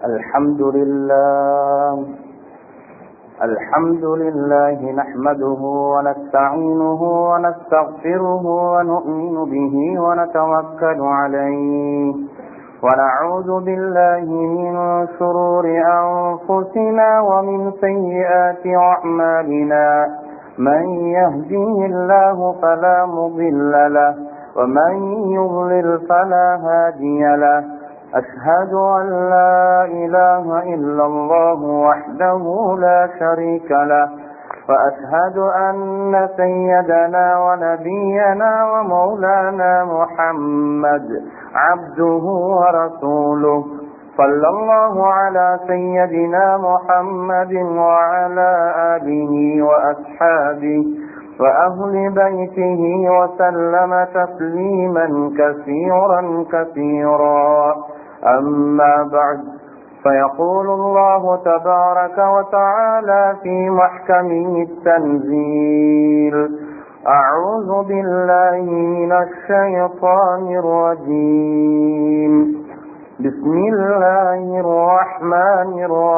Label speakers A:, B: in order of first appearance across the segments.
A: الحمد لله الحمد لله نحمده ونستعينه ونستغفره ونؤمن به ونتوكل عليه ونعوذ بالله من شرور أنفسنا ومن سيئات أعمالنا من يهده الله فلا مضل له ومن يضلل فلا هادي له أشهد أن لا إله إلا الله وحده لا شريك له وأشهد أن سيدنا ونبينا ومولانا محمد عبده ورسوله صلى الله على سيدنا محمد وعلى آله وأصحابه وأهل بيته وسلم تسليما كثيرا كثيرا أما بعد فيقول الله تبارك وتعالى في محكمه التنزيل أعوذ بالله من الشيطان الرجيم بسم الله الرحمن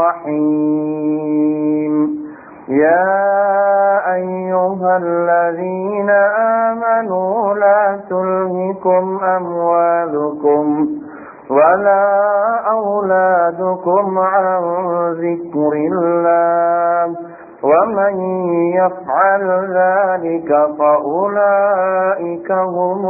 A: الرحيم يا أيها الذين آمنوا لا تلهكم أموالكم ولا أولادكم عن ذكر الله ومن يفعل ذلك فأولئك هم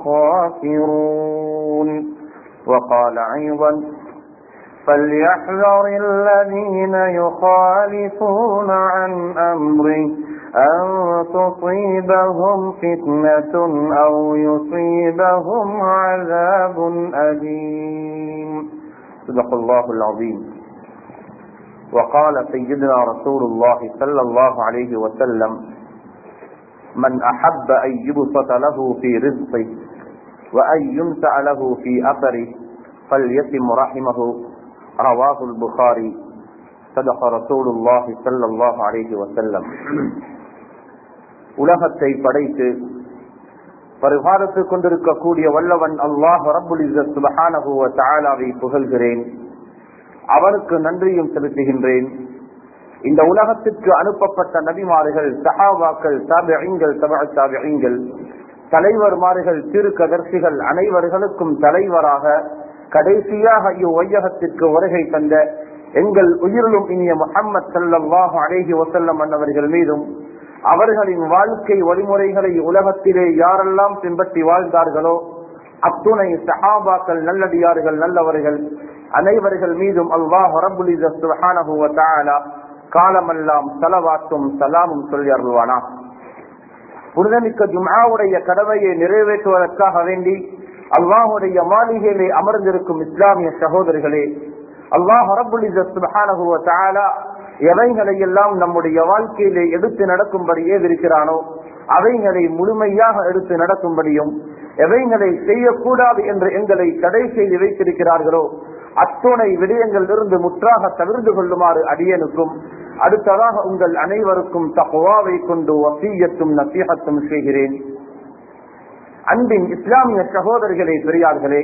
A: الخاسرون وقال أيضا فليحذر الذين يخالفون عن أمره أن تصيبهم فتنة أو يصيبهم عذاب أليم صدق الله العظيم وقال سيدنا رسول الله صلى الله عليه وسلم من أحب أن يبسط له في رزقه وأن يمسع له في أثره فليتم رحمه رواه البخاري صدق رسول الله صلى الله عليه وسلم உலகத்தை படைத்து பரிகாரத்துக் கொண்டிருக்கக்கூடிய வல்லவன் அல்லாஹ் ரபுல் சுபஹானகுவ தாலாவை புகழ்கிறேன் அவனுக்கு நன்றியும் செலுத்துகின்றேன் இந்த உலகத்திற்கு அனுப்பப்பட்ட நபிமார்கள் சஹாவாக்கள் தாபியங்கள் தபா தாபியங்கள் தலைவர்மார்கள் திருக்கதர்சிகள் அனைவர்களுக்கும் தலைவராக கடைசியாக இவ்வையகத்திற்கு வருகை தந்த எங்கள் உயிரிலும் இனிய முகம்மது சல்லாஹு அலேஹி வசல்லம் அன்னவர்கள் மீதும் அவர்களின் வாழ்க்கை வழிமுறைகளை உலகத்திலே யாரெல்லாம் பின்பற்றி வாழ்ந்தார்களோ அத்துணை சஹாபாக்கள் நல்லடியார்கள் நல்லவர்கள் அனைவர்கள் மீதும் அல்லாஹ் ரபுலிசானா காலமெல்லாம் சலவாத்தும் சலாமும் சொல்லி அருள்வானா புனிதமிக்க ஜும்ஆவுடைய கடமையை நிறைவேற்றுவதற்காக வேண்டி அல்லாஹுடைய மாளிகையிலே அமர்ந்திருக்கும் இஸ்லாமிய சகோதரர்களே அல்லாஹ் ரபுலிசானா எவைகளை எல்லாம் நம்முடைய வாழ்க்கையிலே எடுத்து நடக்கும்படி ஏதிருக்கிறானோ அவைகளை முழுமையாக எடுத்து நடக்கும்படியும் எவைகளை செய்யக்கூடாது என்று எங்களை தடை செய்து வைத்திருக்கிறார்களோ அத்துணை விடயங்கள் இருந்து முற்றாக தவிர்த்து கொள்ளுமாறு அடியனுக்கும் அடுத்ததாக உங்கள் அனைவருக்கும் தகுவாவை கொண்டு வசீயத்தும் நசீகத்தும் செய்கிறேன் அன்பின் இஸ்லாமிய சகோதரர்களே பெரியார்களே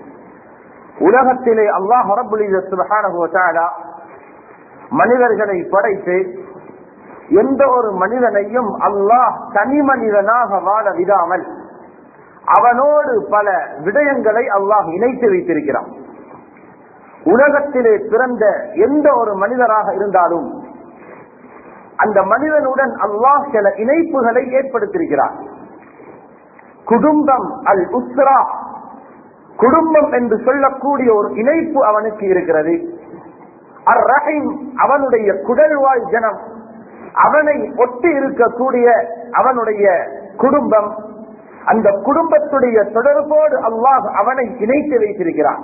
A: உலகத்திலே அல்லாஹ் சுபஹானா மனிதர்களை படைத்து எந்த ஒரு மனிதனையும் அல்லாஹ் தனி மனிதனாக வாழ விடாமல் அவனோடு பல விடயங்களை அல்லாஹ் இணைத்து வைத்திருக்கிறான் உலகத்திலே பிறந்த எந்த ஒரு மனிதராக இருந்தாலும் அந்த மனிதனுடன் அல்லாஹ் சில இணைப்புகளை ஏற்படுத்தியிருக்கிறார் குடும்பம் அல் உஸ்ரா குடும்பம் என்று சொல்லக்கூடிய ஒரு இணைப்பு அவனுக்கு இருக்கிறது அர் ரஹீம் அவனுடைய குடல்வாழ் ஜனம் அவனை ஒட்டி இருக்கக்கூடிய அவனுடைய குடும்பம் அந்த குடும்பத்துடைய தொடர்போடு அல்லாஹ் அவனை இணைத்து வைத்திருக்கிறான்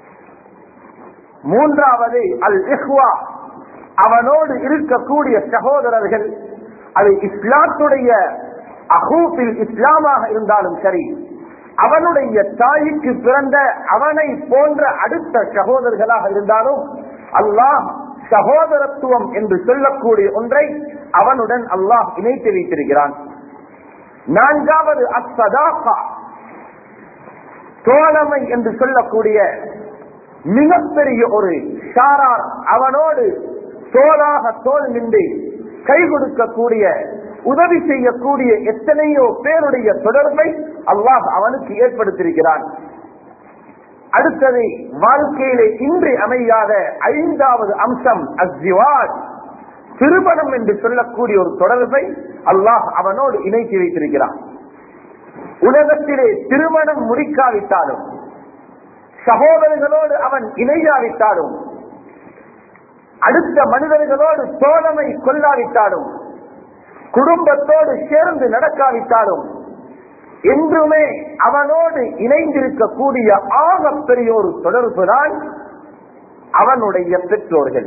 A: மூன்றாவது அல் இஹ்வா அவனோடு இருக்கக்கூடிய சகோதரர்கள் அது இஸ்லாத்துடைய அகூப்பில் இஸ்லாமாக இருந்தாலும் சரி அவனுடைய தாய்க்கு பிறந்த அவனை போன்ற அடுத்த சகோதரர்களாக இருந்தாலும் அல்லாஹ் சகோதரத்துவம் என்று சொல்லக்கூடிய ஒன்றை அவனுடன் அல்லாஹ் இணைத்து வைத்திருக்கிறான் நான்காவது அஸ்ஸதாகா தோழமை என்று சொல்லக்கூடிய மிகப்பெரிய ஒரு ஷாரார் அவனோடு தோளாக தோல் நின்று கை கொடுக்கக்கூடிய உதவி செய்யக்கூடிய எத்தனையோ பேருடைய தொடர்பை அல்லாஹ் அவனுக்கு ஏற்படுத்தியிருக்கிறான் அடுத்தது வாழ்க்கையிலே இன்றி அமையாத ஐந்தாவது அம்சம் அஸ்ஜிவாஜ் திருமணம் என்று சொல்லக்கூடிய ஒரு தொடர்பை அல்லாஹ் அவனோடு இணைத்து வைத்திருக்கிறான் உலகத்திலே திருமணம் முடிக்காவிட்டாலும் சகோதரர்களோடு அவன் இணையாவிட்டாலும் அடுத்த மனிதர்களோடு தோழமை கொள்ளாவிட்டாலும் குடும்பத்தோடு சேர்ந்து நடக்காவிட்டாலும் என்றுமே அவனோடு இணைந்திருக்கக்கூடிய ஆகப்பெரிய ஒரு தொடர்பு தான் அவனுடைய பெற்றோர்கள்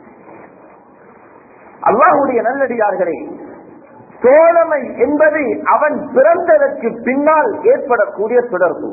A: அல்லாஹுடைய நல்லடியார்களே தோழமை என்பது அவன் பிறந்ததற்கு பின்னால் ஏற்படக்கூடிய தொடர்பு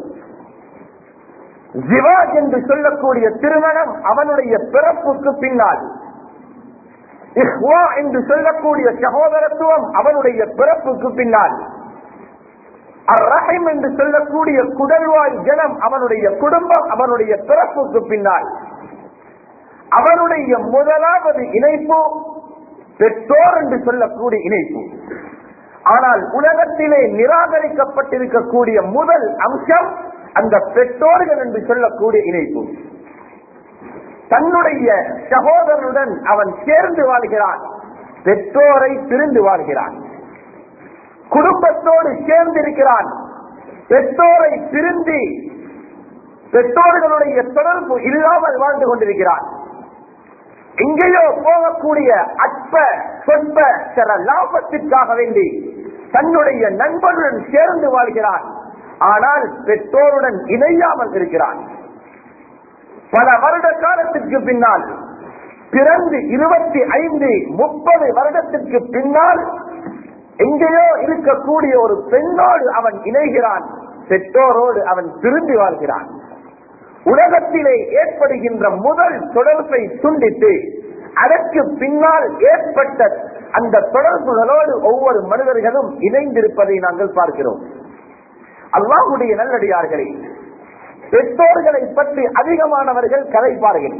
A: ஜிவாஜ் என்று சொல்லக்கூடிய திருமணம் அவனுடைய பிறப்புக்கு பின்னால் இஹ்வா என்று சொல்லக்கூடிய சகோதரத்துவம் அவனுடைய பிறப்புக்கு பின்னால் அர்ரஹிம் என்று சொல்லக்கூடிய குடல்வாய் ஜனம் அவனுடைய குடும்பம் அவனுடைய பிறப்புக்கு பின்னால் அவனுடைய முதலாவது இணைப்பு பெற்றோர் என்று சொல்லக்கூடிய இணைப்பு ஆனால் உலகத்திலே நிராகரிக்கப்பட்டிருக்கக்கூடிய முதல் அம்சம் அந்த பெற்றோர்கள் என்று சொல்லக்கூடிய இணைப்பு தன்னுடைய சகோதரனுடன் அவன் சேர்ந்து வாழ்கிறான் பெற்றோரை பிரிந்து வாழ்கிறான் குடும்பத்தோடு சேர்ந்திருக்கிறான் பெற்றோரை பிரிந்து பெற்றோர்களுடைய தொடர்பு இல்லாமல் வாழ்ந்து கொண்டிருக்கிறான் எங்கேயோ போகக்கூடிய அற்ப சொற்ப சில லாபத்திற்காக வேண்டி தன்னுடைய நண்பருடன் சேர்ந்து வாழ்கிறான் ஆனால் பெற்றோருடன் இணையாமல் இருக்கிறான் பல வருட காலத்திற்கு பின்னால் பிறந்து இருபத்தி ஐந்து முப்பது வருடத்திற்கு பின்னால் எங்கேயோ இருக்கக்கூடிய ஒரு பெண்ணோடு அவன் இணைகிறான் பெற்றோரோடு அவன் திரும்பி வாழ்கிறான் உலகத்திலே ஏற்படுகின்ற முதல் தொடர்பை துண்டித்து அதற்கு பின்னால் ஏற்பட்ட அந்த தொடர்புகளோடு ஒவ்வொரு மனிதர்களும் இணைந்திருப்பதை நாங்கள் பார்க்கிறோம் அல்லாஹுடைய நல்லடியார்களே பெற்றோர்களை பற்றி அதிகமானவர்கள் கதைப்பார்கள்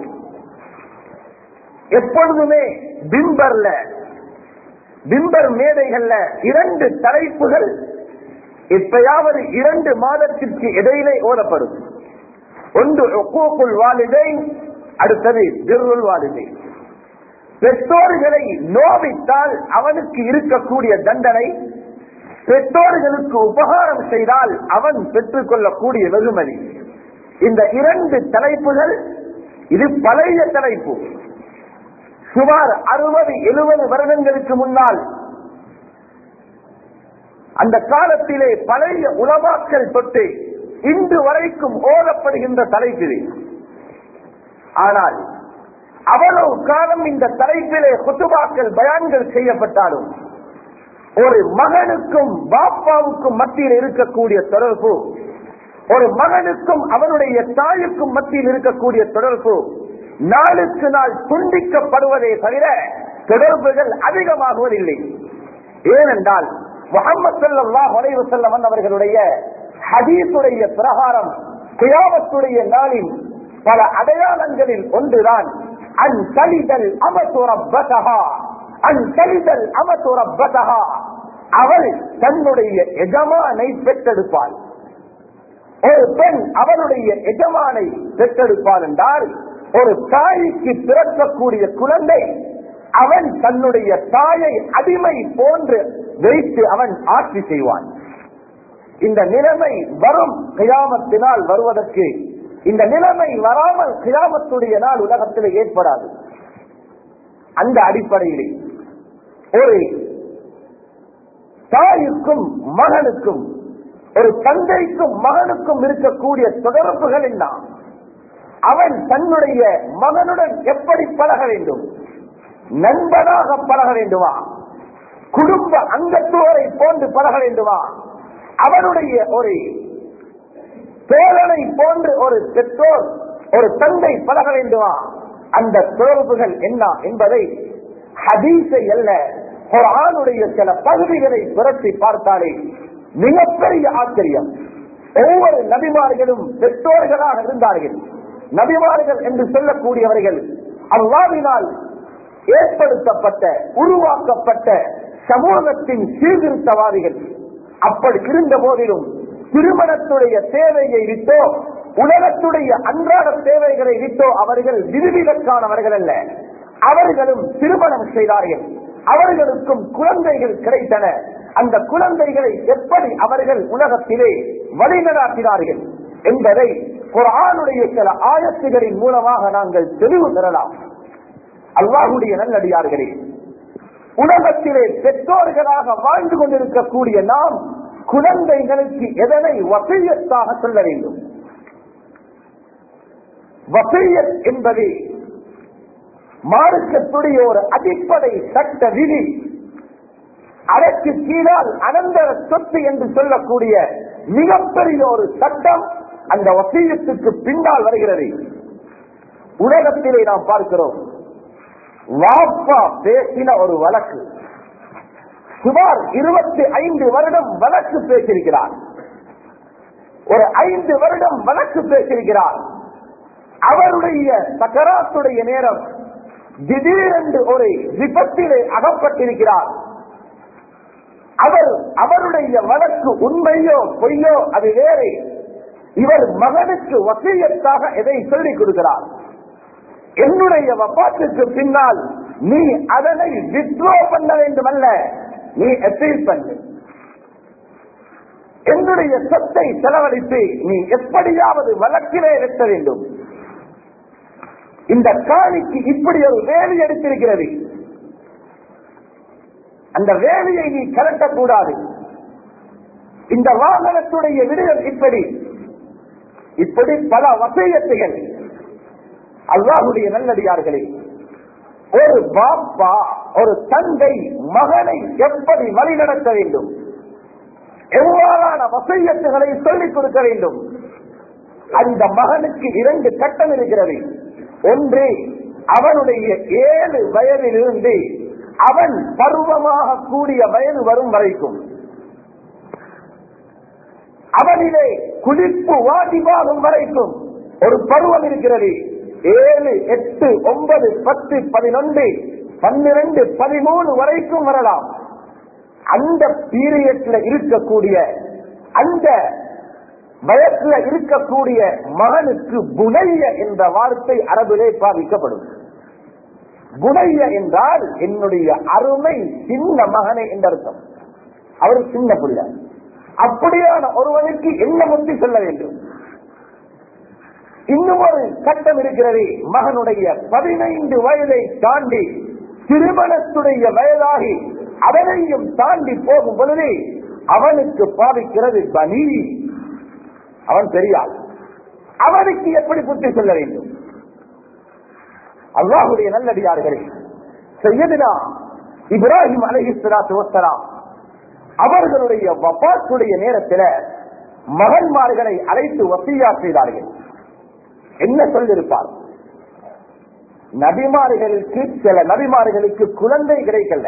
A: எப்பொழுதுமே பிம்பர்ல பிம்பர் மேடைகள்ல இரண்டு தலைப்புகள் எப்பயாவது இரண்டு மாதத்திற்கு இடையிலே ஓதப்படும் ஒன்று ஒக்கூக்குள் வாலிதை அடுத்தது திருள் வாலிதை பெற்றோர்களை நோவித்தால் அவனுக்கு இருக்கக்கூடிய தண்டனை பெற்றோர்களுக்கு உபகாரம் செய்தால் அவன் பெற்றுக் கொள்ளக்கூடிய வெகுமதி இந்த இரண்டு தலைப்புகள் இது பழைய தலைப்பு சுமார் அறுபது எழுபது வருடங்களுக்கு முன்னால் அந்த காலத்திலே பழைய உலமாக்கள் தொட்டு இன்று வரைக்கும் ஓதப்படுகின்ற தலைப்பிலே ஆனால் அவ்வளவு காலம் இந்த தலைப்பிலே குத்துபாக்கள் பயான்கள் செய்யப்பட்டாலும் ஒரு மகனுக்கும் பாப்பாவுக்கும் மத்தியில் இருக்கக்கூடிய தொடர்பு ஒரு மகனுக்கும் அவனுடைய தாயுக்கும் மத்தியில் இருக்கக்கூடிய தொடர்பு நாளுக்கு நாள் துண்டிக்கப்படுவதே தவிர தொடர்புகள் அதிகமாகுவதில்லை ஏனென்றால் முகமது சல்லாஹ் வரைவு செல்லவன் அவர்களுடைய ஹதீசுடைய பிரகாரம் கியாமத்துடைய நாளில் பல அடையாளங்களில் ஒன்றுதான் அன் கலிதல் அமதுரப்பதகா அன் கலிதல் அமதுரப்பதகா அவள் தன்னுடைய எஜமானை பெற்றெடுப்பாள் ஒரு பெண் அவளுடைய எஜமானை பெற்றெடுப்பாள் என்றால் ஒரு தாய்க்கு பிறக்கக்கூடிய குழந்தை அவன் தன்னுடைய தாயை அடிமை போன்று வைத்து அவன் ஆட்சி செய்வான் இந்த நிலைமை வரும் கியாமத்தினால் வருவதற்கு இந்த நிலைமை வராமல் கியாமத்துடைய நாள் உலகத்தில் ஏற்படாது அந்த அடிப்படையிலே ஒரு தாய்க்கும் மகனுக்கும் ஒரு தந்தைக்கும் மகனுக்கும் இருக்கக்கூடிய தொடர்புகள் என்ன அவன் தன்னுடைய மகனுடன் எப்படி பழக வேண்டும் நண்பனாக பழக வேண்டுமா குடும்ப அங்கத்துவரை போன்று பழக வேண்டுமா அவனுடைய ஒரு தோழனை போன்று ஒரு பெற்றோர் ஒரு தந்தை பழக வேண்டுமா அந்த தொடர்புகள் என்ன என்பதை ஹதீஸை அல்ல ஒரு ஆணுடைய சில பகுதிகளை புரட்டி பார்த்தாலே மிகப்பெரிய ஆச்சரியம் ஒவ்வொரு நபிமார்களும் பெற்றோர்களாக இருந்தார்கள் நபிமார்கள் என்று சொல்லக்கூடியவர்கள் அல்லாவினால் ஏற்படுத்தப்பட்ட உருவாக்கப்பட்ட சமூகத்தின் சீர்திருத்தவாதிகள் அப்படி இருந்த போதிலும் திருமணத்துடைய தேவையை விட்டோ உலகத்துடைய அன்றாட தேவைகளை விட்டோ அவர்கள் விதிவிலக்கானவர்கள் அல்ல அவர்களும் திருமணம் செய்தார்கள் அவர்களுக்கும் குழந்தைகள் கிடைத்தன அந்த குழந்தைகளை எப்படி அவர்கள் உலகத்திலே வழிநடாத்தினார்கள் என்பதை குரானுடைய சில ஆயத்துகளின் மூலமாக நாங்கள் தெளிவு பெறலாம் அல்லாஹுடைய நல்லடியார்களே உலகத்திலே பெற்றோர்களாக வாழ்ந்து கொண்டிருக்கக்கூடிய நாம் குழந்தைகளுக்கு எதனை வசையத்தாக சொல்ல வேண்டும் வசையத் என்பது மார்க்கத்துடைய ஒரு அடிப்படை சட்ட விதி அதற்கு கீழால் அனந்தர சொத்து என்று சொல்லக்கூடிய மிகப்பெரிய ஒரு சட்டம் அந்த வசீயத்துக்கு பின்னால் வருகிறது உலகத்திலே நாம் பார்க்கிறோம் வாப்பா பேசின ஒரு வழக்கு சுமார் இருபத்தி ஐந்து வருடம் வழக்கு பேசியிருக்கிறார் ஒரு ஐந்து வருடம் வழக்கு பேசியிருக்கிறார் அவருடைய சக்கராத்துடைய நேரம் திடீரென்று ஒரு விபத்திலே அகப்பட்டிருக்கிறார் அவர் அவருடைய வழக்கு உண்மையோ பொய்யோ அது வேறு இவர் மகனுக்கு வசியத்தாக எதை சொல்லிக் கொடுக்கிறார் என்னுடைய வப்பாட்டுக்கு பின்னால் நீ அதனை வித்ரோ பண்ண வேண்டும் அல்ல நீ அப்பீல் பண்ணு என்னுடைய சொத்தை செலவழித்து நீ எப்படியாவது வழக்கிலே வெட்ட வேண்டும் இந்த காணிக்கு இப்படி ஒரு வேலி எடுத்திருக்கிறது அந்த வேலையை நீ கலட்டக்கூடாது இந்த வாகனத்துடைய விடுதல் இப்படி இப்படி பல வசையத்துகள் அல்லாஹுடைய நல்லடியார்களே ஒரு பாப்பா ஒரு தந்தை மகனை எப்படி வழிநடத்த வேண்டும் எவ்வாறான வசையத்துகளை சொல்லிக் கொடுக்க வேண்டும் அந்த மகனுக்கு இரண்டு கட்டம் இருக்கிறது ஒன்று அவனுடைய ஏழு வயதிலிருந்து அவன் பருவமாக கூடிய வயது வரும் வரைக்கும் அவனிலே குளிப்பு வாதிபாகும் வரைக்கும் ஒரு பருவம் இருக்கிறது ஏழு எட்டு ஒன்பது பத்து பதினொன்று பன்னிரண்டு பதிமூணு வரைக்கும் வரலாம் அந்த பீரியட்ல இருக்கக்கூடிய அந்த வயசுல இருக்கக்கூடிய மகனுக்கு புனைய என்ற வார்த்தை அரபிலே பாதிக்கப்படும் புனைய என்றால் என்னுடைய அருமை சின்ன மகனை என்ற அர்த்தம் அவர் சின்ன பிள்ளை அப்படியான ஒருவனுக்கு என்ன முத்தி சொல்ல வேண்டும் இன்னும் ஒரு கட்டம் இருக்கிறது மகனுடைய பதினைந்து வயதை தாண்டி திருமணத்துடைய வயதாகி அவனையும் தாண்டி போகும் பொழுது அவனுக்கு பாதிக்கிறது பனி அவன் பெரியாள் அவனுக்கு எப்படி புத்தி சொல்ல வேண்டும் அல்லாஹுடைய நல்லடியார்களே செய்யதுனா இப்ராஹிம் அலஹிஸ்லாத்து வசலாம் அவர்களுடைய வபாத்துடைய நேரத்தில் மகன்மார்களை அழைத்து வசையா செய்தார்கள் என்ன சொல்லிருப்பார் நபிமார்களுக்கு சில நபிமார்களுக்கு குழந்தை கிடைக்கல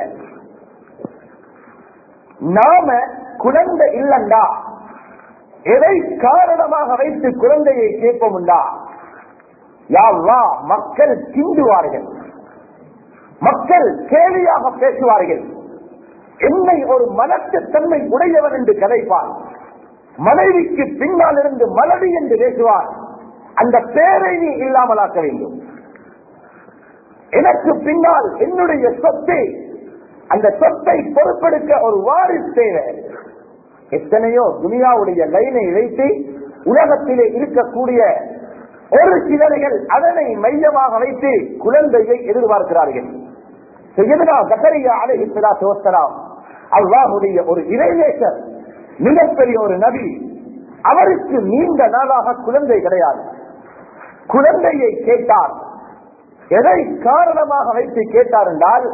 A: நாம குழந்தை இல்லண்டா எதை காரணமாக வைத்து குழந்தையை கேட்போம்டா யாவா மக்கள் கிண்டுவார்கள் மக்கள் கேலியாக பேசுவார்கள் என்னை ஒரு மனத்தன்மை உடையவன் என்று கதைப்பார் மனைவிக்கு பின்னால் இருந்து மலடி என்று பேசுவார் அந்த பேரை நீ இல்லாமலாக்க வேண்டும் எனக்கு பின்னால் என்னுடைய சொத்தை அந்த சொத்தை பொறுப்பெடுக்க ஒரு வாரிசு தேவை எத்தனையோ துனியாவுடைய லைனை வைத்து உலகத்திலே இருக்கக்கூடிய ஒரு சிலர்கள் அதனை மையமாக வைத்து குழந்தையை எதிர்பார்க்கிறார்கள் செய்யதுனா கத்தரியா அழகி சோஸ்தலாம் அல்லாஹுடைய ஒரு இறைநேசர் மிகப்பெரிய ஒரு நபி அவருக்கு நீண்ட நாளாக குழந்தை கிடையாது குழந்தையை கேட்டார் எதை காரணமாக வைத்து கேட்டார் என்றால்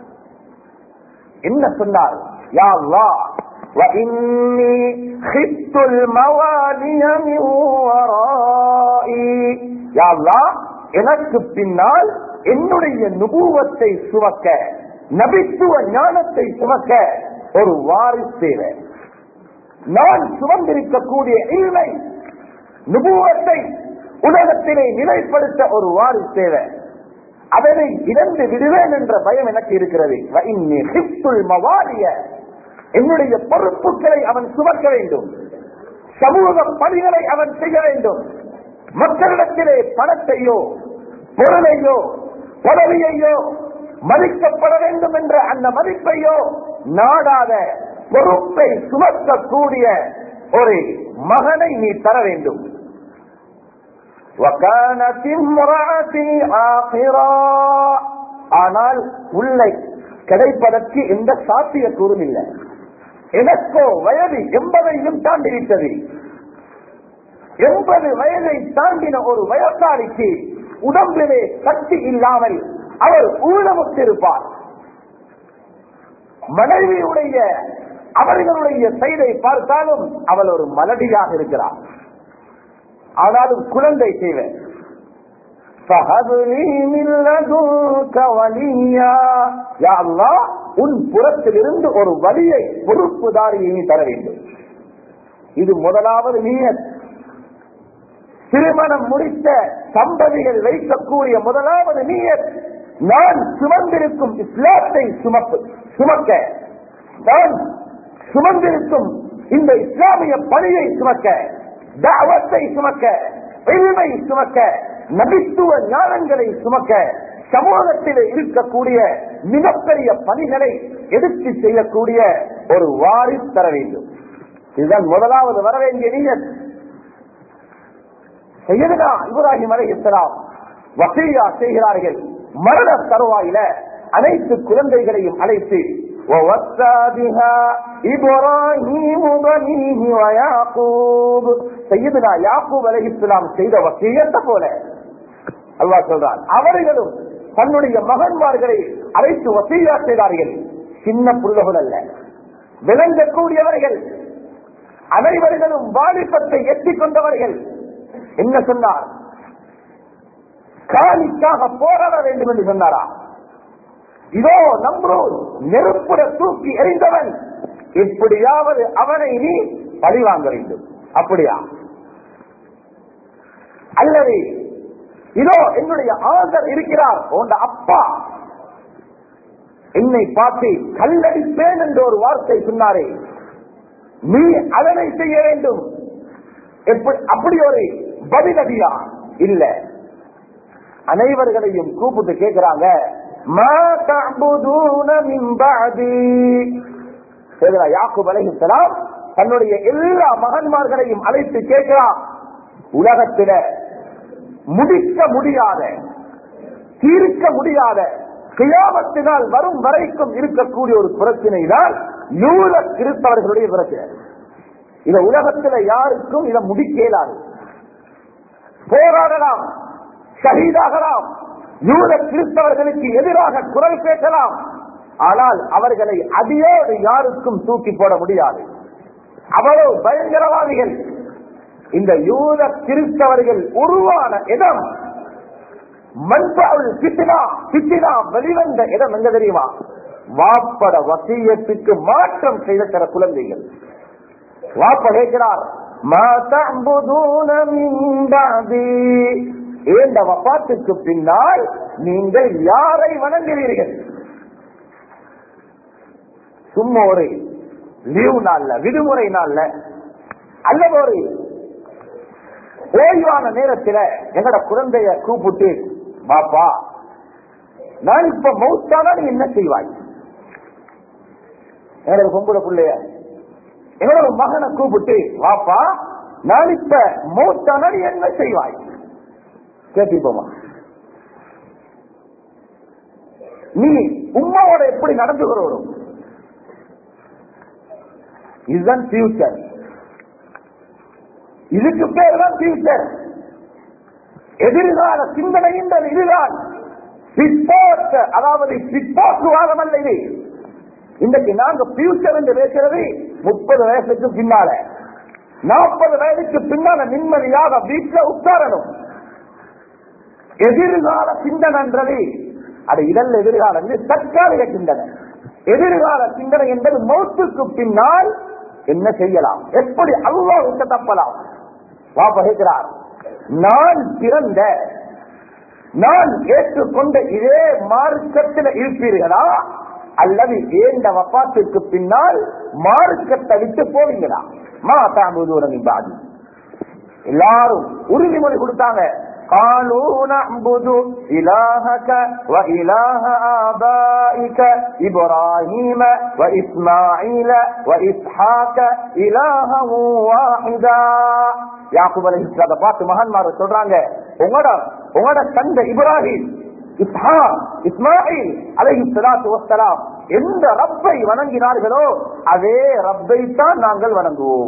A: என்ன சொன்னார் யா அல்லாஹ் وإني خفت الموالي من ورائي يا الله எனக்கு பின்னால் என்னுடைய நுபுவத்தை சுமக்க நபித்துவ ஞானத்தை சுமக்க ஒரு வாரிசு தேவை நான் சுமந்திருக்கக்கூடிய இல்லை நுபுவத்தை உலகத்திலே நிலைப்படுத்த ஒரு வாரிசு தேவை அதனை இழந்து விடுவேன் என்ற பயம் எனக்கு இருக்கிறது வஇன்னி ஹிப்துல் மவாலிய. என்னுடைய பொறுப்புகளை அவன் சுமக்க வேண்டும் சமூக பணிகளை அவன் செய்ய வேண்டும் மக்களிடத்திலே பணத்தையோ பொருளையோ பதவியையோ மதிக்கப்பட வேண்டும் என்ற அந்த மதிப்பையோ நாடாத பொறுப்பை சுமக்கக்கூடிய ஒரு மகனை நீ தர வேண்டும் وكانت امرأتي عاقرا ஆனால் உள்ளே கிடைப்பதற்கு எந்த சாத்தியக்கூறும் இல்லை எனக்கோ வயது எண்பதையும் தாண்டி விட்டது எண்பது வயதை தாண்டின ஒரு வயசாளிக்கு உடம்பிலே சக்தி இல்லாமல் அவர் ஊனமுற்றிருப்பார் மனைவியுடைய அவர்களுடைய செயலை பார்த்தாலும் அவள் ஒரு மலடியாக இருக்கிறார் ஆனாலும் குழந்தை செய்வேன் உன் புறத்திலிருந்து ஒரு வழியை பொறுப்புதாரியை நீ தர வேண்டும் இது முதலாவது நீயத் திருமணம் முடித்த சம்பதிகள் வைக்கக்கூடிய முதலாவது நீயத் நான் சுமந்திருக்கும் இஸ்லாத்தை சுமப்பு சுமக்க நான் சுமந்திருக்கும் இந்த இஸ்லாமிய பணியை சுமக்க தாவத்தை சுமக்க எளிமை சுமக்க நபித்துவ ஞானங்களை சுமக்க சமூகத்தில் இருக்கக்கூடிய மிகப்பெரிய பணிகளை எடுத்து செய்யக்கூடிய ஒரு வாரி தர வேண்டும் இதுதான் முதலாவது வர வேண்டிய நீயத் செய்யதுனா இப்ராஹிம் அலை இஸ்லாம் வசீயா செய்கிறார்கள் மரண தருவாயில அனைத்து குழந்தைகளையும் அழைத்து ووصى بها إبراهيم بنيه ويعقوب سيدنا யாக்கூப் அலைஹிஸ்ஸலாம் செய்த வசியத்தை போல அல்லாஹ் சொல்றான் அவர்களும் தன்னுடைய மகன்மார்களை அழைத்து வசீயா செய்தார்கள் சின்ன புள்ளகள் அல்ல விளங்கக்கூடியவர்கள் அனைவர்களும் வாலிபத்தை எட்டிக் கொண்டவர்கள் என்ன சொன்னார் காணிக்காக போராட வேண்டும் என்று சொன்னாரா இதோ நம்ரூர் நெருப்புட தூக்கி எறிந்தவன் இப்படியாவது அவனை நீ பழிவாங்க வேண்டும் அப்படியா அல்லது இதோ என்னுடைய ஆதர் இருக்கிறார் உண்ட அப்பா என்னை பார்த்து கல்லடிப்பேன் என்ற ஒரு வார்த்தை சொன்னாரே நீ அதனை செய்ய வேண்டும் எப்படி அப்படி ஒரு பதிலடியா இல்ல அனைவர்களையும் கூப்பிட்டு கேட்கிறாங்க "மா தஅபுதூன மின் பஅதி?" சரிங்களா? யாக்கூப் அலைஹிஸ்ஸலாம் தன்னுடைய எல்லா மகன்மார்களையும் அழைத்து கேட்கிறான் உலகத்தில முடிக்க முடியாத தீர்க்க முடியாத கியாமத்தினால் வரும் வரைக்கும் இருக்கக்கூடிய ஒரு பிரச்சனை தான் யூத கிறிஸ்தவர்களுடைய பிரச்சனை இந்த உலகத்துல யாருக்கும் இதை முடிக்க இயலாது போராடலாம் ஷஹீதாகலாம் யூத கிறிஸ்தவர்களுக்கு எதிராக குரல் பேசலாம் ஆனால் அவர்களை அடியோடு யாருக்கும் தூக்கி போட முடியாது அவ்வளவு பயங்கரவாதிகள் இந்த யூத கிறிஸ்தவர்கள் உருவான இடம் மண்பாவில் பித்தினா பித்தினா வெளிவந்த இடம் எங்க தெரியுமா வாப்பட வசியத்துக்கு மாற்றம் செய்த சில குழந்தைகள் வாப்ப கேட்கிறார் "மா தஅபுதூன மின் பஅதி?" ஏண்ட வப்பாத்துக்கு பின்னால் நீங்கள் யாரை வணங்குவீர்கள் சும்மா ஒரு லீவ் நாள்ல விடுமுறை நாள்ல அல்லது ஒரு ஓய்வான நேரத்துல எங்கட குழந்தைய கூப்பிட்டு பாப்பா நான் இப்ப மௌத்தானா நீ என்ன செய்வாய் எங்களோட பொம்பளை பிள்ளைய எங்களோட மகனை கூப்பிட்டு வாப்பா நான் இப்ப மௌத்தானா நீ என்ன செய்வாய் கேட்டிப்போமா நீ உமாவோட எப்படி நடந்துகிறோம் இதுதான் ஃபியூச்சர் இதுக்கு பேர் தான் ஃபியூச்சர் எதிர்கால சிந்தனைகின்றது இதுதான் பிற்போக்கு அதாவது பிற்போக்குவாதம் அல்ல இது இன்றைக்கு நாங்க ஃபியூச்சர் என்று பேசுறது முப்பது வயசுக்கு பின்னால நாற்பது வயதுக்கு பின்னால நிம்மதியாக வீட்டுல உட்காரணும் எதிர்கால சிந்தனைன்றது அது இதல் எதிர்காலம் இது தற்காலிக சிந்தனை எதிர்கால சிந்தனை என்பது மௌத்துக்கு பின்னால் என்ன செய்யலாம் எப்படி அல்லாவுக்கு தப்பலாம் வாப்ப கேட்கிறார் நான் பிறந்த நான் ஏற்றுக்கொண்ட இதே மார்க்கத்தில் இருப்பீர்களா அல்லது ஏண்ட வப்பாத்துக்கு பின்னால் மார்க்கத்தை விட்டு போவீங்களா மா தாமுதூரமி பாதி எல்லாரும் உறுதிமொழி கொடுத்தாங்க قالوا نعبد إلهك وإله آبائك إبراهيم وإسماعيل وإسحاق إلها واحدا யாக்குப் அலி இஸ்லாத்தை பார்த்து மகான்மார சொல்றாங்க உங்களோட உங்களோட தந்தை இப்ராஹிம் இஸ்ஹா இஸ்மாயில் அலஹி சலாத்து வசலாம் எந்த ரப்பை வணங்கினார்களோ அதே ரப்பை தான் நாங்கள் வணங்குவோம்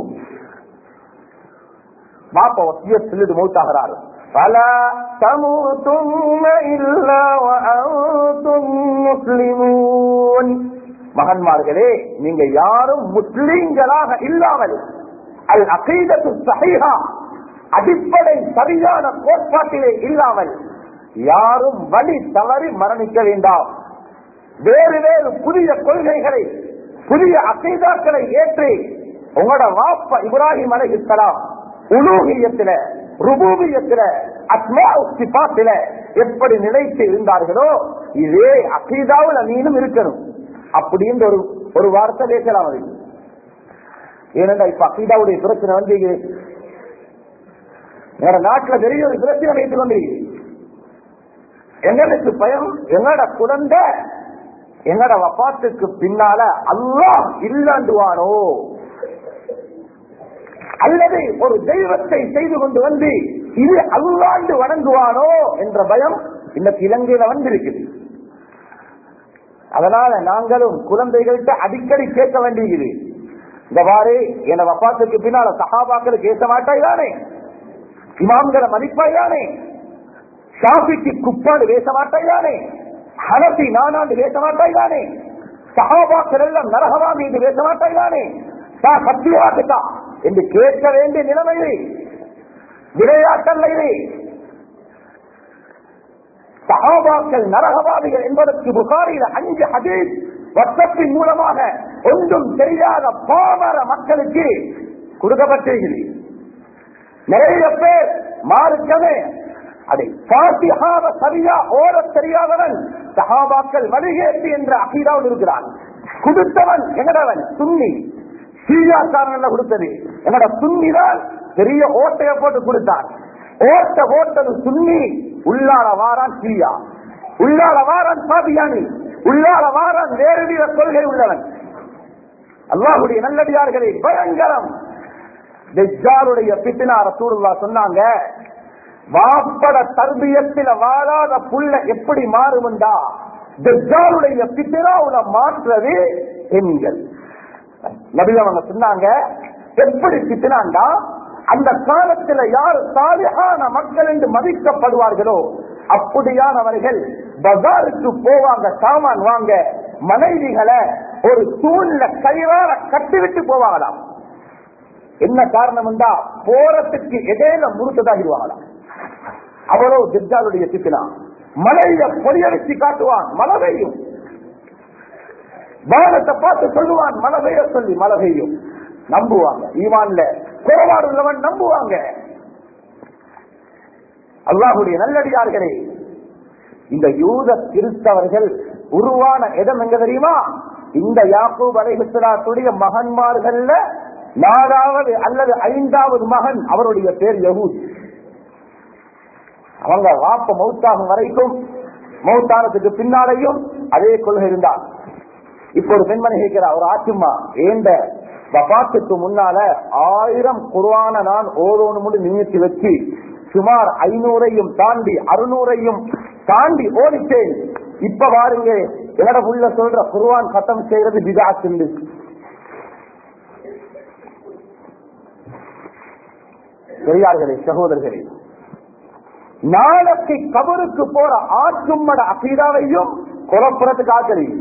A: பாப்பா வசிய சொல்லிட்டு மௌத்தாகிறார் فلا تموتن إلا وأنتم مسلمون மகன்மார்களே நீங்க யாரும் முஸ்லீம்களாக இல்லாமல் அல் அகீதத்து சஹீஹா அடிப்படை சரியான கோட்பாட்டிலே இல்லாமல் யாரும் வழி தவறி மரணிக்க வேண்டாம் வேறு வேறு புதிய கொள்கைகளை புதிய அசைதாக்களை ஏற்றி உங்களோட வாப்ப இப்ராஹிம் அலைஹிஸ்ஸலாம் உலூகியத்தில ருபூபியத்தில அஸ்மா சிபாத்தில எப்படி நிலைத்து இருந்தார்களோ இதே அகீதாவில் நீனும் இருக்கணும் அப்படின்ற ஒரு ஒரு வார்த்தை பேசலாம் அது ஏனென்றா இப்ப அகீதாவுடைய பிரச்சனை வந்து எங்க நாட்டுல பெரிய ஒரு பிரச்சனை வைத்துக் கொண்டிருக்கிறது எங்களுக்கு பயம் எங்கட குழந்தை எங்கட வப்பாத்துக்கு பின்னால அல்லாஹ் இல்லாண்டுவானோ அல்லது ஒரு தெய்வத்தை செய்து கொண்டு வந்து இது அல்லாண்டு வணங்குவானோ என்ற பயம் இன்னைக்கு இலங்கையில வந்திருக்குது அதனால நாங்களும் குழந்தைகள்கிட்ட அடிக்கடி கேட்க வேண்டியது இந்த வாரு என வப்பாத்துக்கு பின்னால சகாபாக்கள் கேட்க மாட்டாய் தானே இமாம்களை மதிப்பாய் தானே ஷாஃபிக்கு குப்பாடு பேச மாட்டாய் தானே ஹனபி நானாண்டு பேச மாட்டாய் தானே சகாபாக்கள் எல்லாம் நரகவா மீது பேச மாட்டாய் தானே சா சத்தியவாக்குதா என்று கேட்க வேண்டிய நிலைமை இது விளையாட்டல்ல இது சகாபாக்கள் நரகவாதிகள் என்பதற்கு புகாரில அஞ்சு ஹதீஸ் வட்டத்தின் மூலமாக ஒன்றும் தெரியாத பாமர மக்களுக்கு கொடுக்கப்பட்டிருக்கிறது நிறைய பேர் மாறுக்கவே அதை பாத்தியாக சரியா ஓட தெரியாதவன் சகாபாக்கள் வழிகேட்டு என்ற அகீதாவில் இருக்கிறான் கொடுத்தவன் எங்கடவன் சுன்னி சீயாக்காரன் கொடுத்தது என்னோட சுன்னிதான் பெரிய ஓட்டைய போட்டு கொடுத்தான் ஓட்ட ஓட்டது சுன்னி உள்ளால வாரான் சீயா உள்ளால வாரான் சாதியானி உள்ளால வாரான் வேறு வித கொள்கை உள்ளவன் அல்லாஹுடைய நல்லடியார்களே பயங்கரம் தெஜாருடைய பித்தினா ரசூலுல்லா சொன்னாங்க வாப்பட தர்பியத்தில வாழாத புள்ள எப்படி மாறுமுண்டா தெஜாருடைய பித்தினாவுல மாற்றுறது பெண்கள் நபி அவங்க சொன்னாங்க எப்படி பித்தினாண்டா அந்த காலத்துல யார் சாலிகான மக்கள் என்று மதிக்கப்படுவார்களோ அப்படியானவர்கள் பஜாருக்கு போவாங்க சாமான் வாங்க மனைவிகளை ஒரு தூண்ல கயிறார கட்டிவிட்டு போவாங்களாம் என்ன காரணம் என்றா போறதுக்கு இடையில முறுத்ததாகிடுவாங்களாம் அவ்வளவு திர்ஜாலுடைய சித்தினா மலைய பொறியடிச்சு காட்டுவான் மழை பெய்யும் வானத்தை பார்த்து சொல்லுவான் மழை பெய்ய சொல்லி மழை பெய்யும் நம்புவாங்க ஈமான்ல குறைபாடு உள்ளவன் நம்புவாங்க அல்லாஹுடைய நல்லடியார்களே இந்த யூத கிறிஸ்தவர்கள் உருவான இடம் எங்க தெரியுமா இந்த யாக்கூப் அலைஹிஸ்லாத்துடைய மகன்மார்கள்ல நாலாவது அல்லது ஐந்தாவது மகன் அவருடைய பேர் யகூத் அவங்க வாப்ப மௌத்தாகும் வரைக்கும் மௌத்தானத்துக்கு பின்னாலேயும் அதே கொள்கை இருந்தார் இப்ப ஒரு பெண்மணி கேட்கிறார் ஒரு ஆச்சுமா ஏண்ட வபாத்துக்கு முன்னால ஆயிரம் குர்வான நான் ஓரோனு நியமித்து வச்சு சுமார் ஐநூறையும் தாண்டி அறுநூறையும் தாண்டி ஓடிட்டேன் இப்ப பாருங்க என்னோட உள்ள சொல்ற குர்வான் கட்டம் செய்யறது பிதாச்சு பெரியார்களே சகோதரர்களே நாளைக்கு கபருக்கு போற ஆற்றும்மட அசீதாவையும் குழப்பறதுக்கு ஆச்சரியம்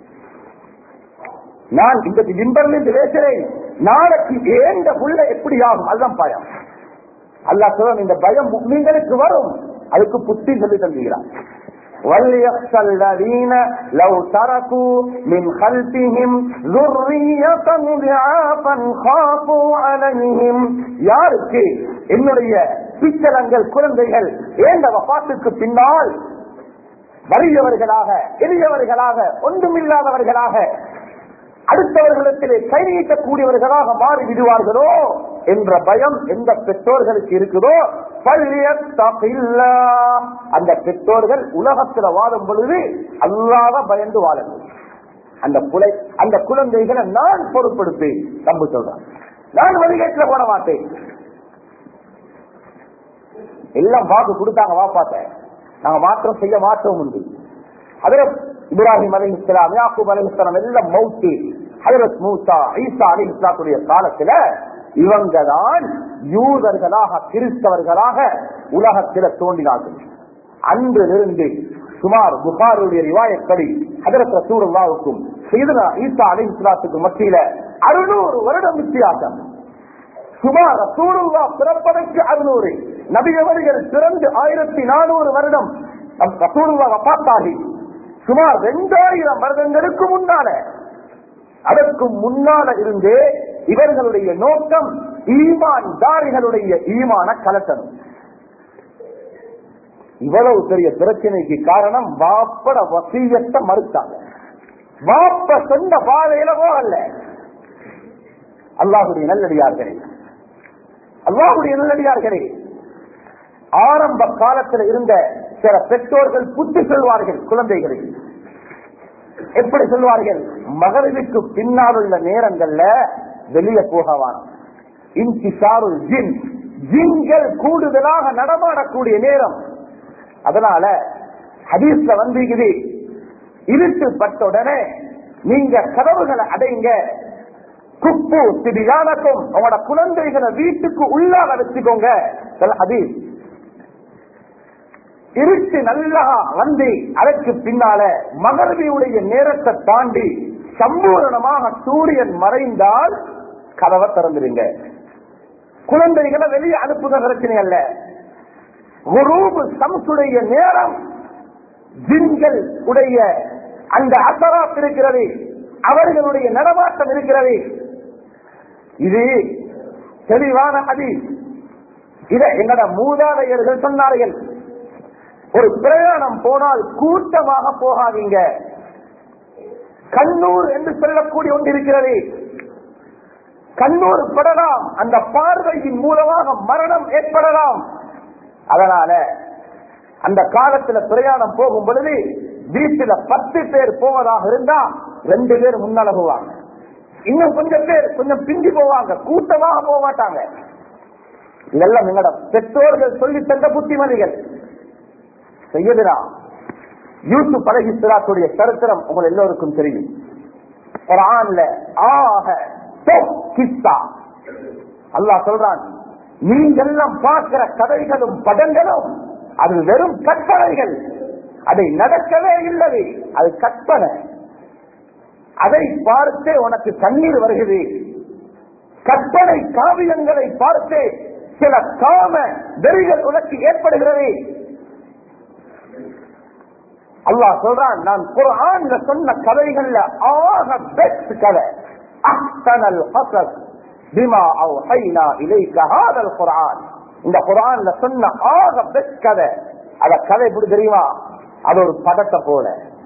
A: நான் இந்த இம்பர்ல இருந்து பேசுறேன் நாளைக்கு ஏண்ட புள்ள எப்படி ஆகும் அதுதான் பயம் அல்லா சொல்ல இந்த பயம் நீங்களுக்கு வரும் அதுக்கு புத்தி சொல்லி தந்துகிறார் وليخشى الذين لو تركوا من خلفهم ذرية ضعافا خافوا عليهم யாருக்கு என்னுடைய பிச்சலங்கள் குழந்தைகள் ஏந்த வபாத்துக்கு பின்னால் வறியவர்களாக எளியவர்களாக ஒன்றுமில்லாதவர்களாக அடுத்தவர்களிடத்திலே கை நீட்டக்கூடியவர்களாக மாறி விடுவார்களோ என்ற பயம் எந்த பெற்றோர்களுக்கு இருக்குதோ பல்லியத்தகில்லாஹ். அந்த பெற்றோர்கள் உலகத்துல வாழும் பொழுது அல்லாத பயந்து வாழணும் அந்த புலை அந்த குழந்தைகளை நான் பொறுப்படுத்தேன் தம்பு சொல்றான் நான் வழிகேட்டுல போட மாட்டேன் எல்லாம் வாக்கு கொடுத்தாங்க வாப்பாத்த நாங்க மாற்றம் செய்ய மாற்றோம் உண்டு ஹதரத் இப்ராஹிம் அலி இஸ்லாம் யாக்கூப் அலி இஸ்லாம் எல்லாம் மௌத்து ஹதரத் மூசா ஈசா அலி இஸ்லாத்துடைய காலத்துல இவங்க தான் யூதர்களாக கிறிஸ்தவர்களாக உலகத்தில தோன்றினார்கள் அன்றிலிருந்து சுமார் புகாருடைய ரிவாயப்படி ஹதரத் ரசூலுல்லாவுக்கும் சையதுனா ஈசா அலி இஸ்லாத்துக்கும் மத்தியில அறுநூறு வருடம் வித்தியாசம் சுமார் ரசூலுல்லா பிறப்பதற்கு அறுநூறு நபியவர்கள் பிறந்து ஆயிரத்தி நானூறு வருடம் நம் ரசூலுல்லா வபாத்தாகி சுமார் இரண்டாயிரம் வருடங்களுக்கு முன்னால அதற்கு முன்னால இருந்தே இவர்களுடைய நோக்கம் ஈமான் தாரிகளுடைய ஈமான கலட்டணும் இவ்வளவு பெரிய பிரச்சனைக்கு காரணம் வாப்பட வசீயத்தை மறுத்தாங்க வாப்ப சொந்த பாதையில போகல அல்லாஹுடைய நல்லடியார்களே அல்லாஹுடைய நல்லடியார்களே ஆரம்ப காலத்தில் இருந்த சில பெற்றோர்கள் புத்தி சொல்வார்கள் குழந்தைகளை எப்படி சொல்வார்கள் மகரிவுக்கு பின்னால் உள்ள நேரங்கள்ல வெளியே போகவான் இன்சிசாருல் ஜின் ஜின்கள் கூடுதலாக நடமாடக்கூடிய நேரம் அதனால ஹதீஸ்ல வந்து இது இருட்டு பட்ட உடனே நீங்க கதவுகளை அடைங்க குப்பு திடியானக்கும் உங்களோட குழந்தைகளை வீட்டுக்கு உள்ளாக வச்சுக்கோங்க ஹதீஸ் இருட்டு நல்லா வந்து அதற்கு பின்னால மகரவியுடைய நேரத்தை தாண்டி சம்பூரணமாக சூரியன் மறைந்தால் கதவை திறந்துடுங்க குழந்தைகளை வெளியே அனுப்புக பிரச்சனை அல்ல குரூபு சம்சுடைய நேரம் ஜின்கள் உடைய அந்த அசராத் இருக்கிறது அவர்களுடைய நடமாட்டம் இருக்கிறது இது தெளிவான அதி இதை எங்கட மூதாதையர்கள் சொன்னார்கள் ஒரு பிரயாணம் போனால் கூட்டமாக போகாதீங்க கண்ணூர் என்று சொல்லக்கூடிய ஒன்று இருக்கிறது கண்ணூர் படலாம் அந்த பார்வையின் மூலமாக மரணம் ஏற்படலாம் அதனால அந்த காலத்துல பிரயாணம் போகும் பொழுது வீட்டுல பத்து பேர் போவதாக இருந்தா ரெண்டு பேர் முன்னழகுவாங்க இன்னும் கொஞ்சம் பேர் கொஞ்சம் பிந்தி போவாங்க கூட்டமாக போக மாட்டாங்க இதெல்லாம் எங்களோட பெற்றோர்கள் சொல்லி தந்த புத்திமதிகள் செய்யதுனா யூசுப் பலகிஸ்லாத்துடைய சரித்திரம் உங்கள் எல்லோருக்கும் தெரியும் குரான்ல ஆக கிஸ்ஸா அல்லாஹ் சொல்றான் நீங்கெல்லாம் பார்க்கிற கதைகளும் படங்களும் அது வெறும் கற்பனைகள் அதை நடக்கவே இல்லை அது கற்பனை அதை பார்த்தே உனக்கு கண்ணீர் வருகிறது கற்பனை காவியங்களை பார்த்தே சில காம வெறிகள் உனக்கு ஏற்படுகிறது அல்லாஹ் சொல்றான் நான் குரான்ல சொன்ன கதைகள்ல ஆக பெஸ்ட் கதை அஹ்சனல் ஹசஸ் பிமா அவ்ஹைனா இலைக்க ஹாதல் குர்ஆன் இந்த குர்ஆன்ல சொன்ன ஆக பெஸ்ட் கதை அத கதை எப்படி தெரியுமா அது ஒரு படத்தை போல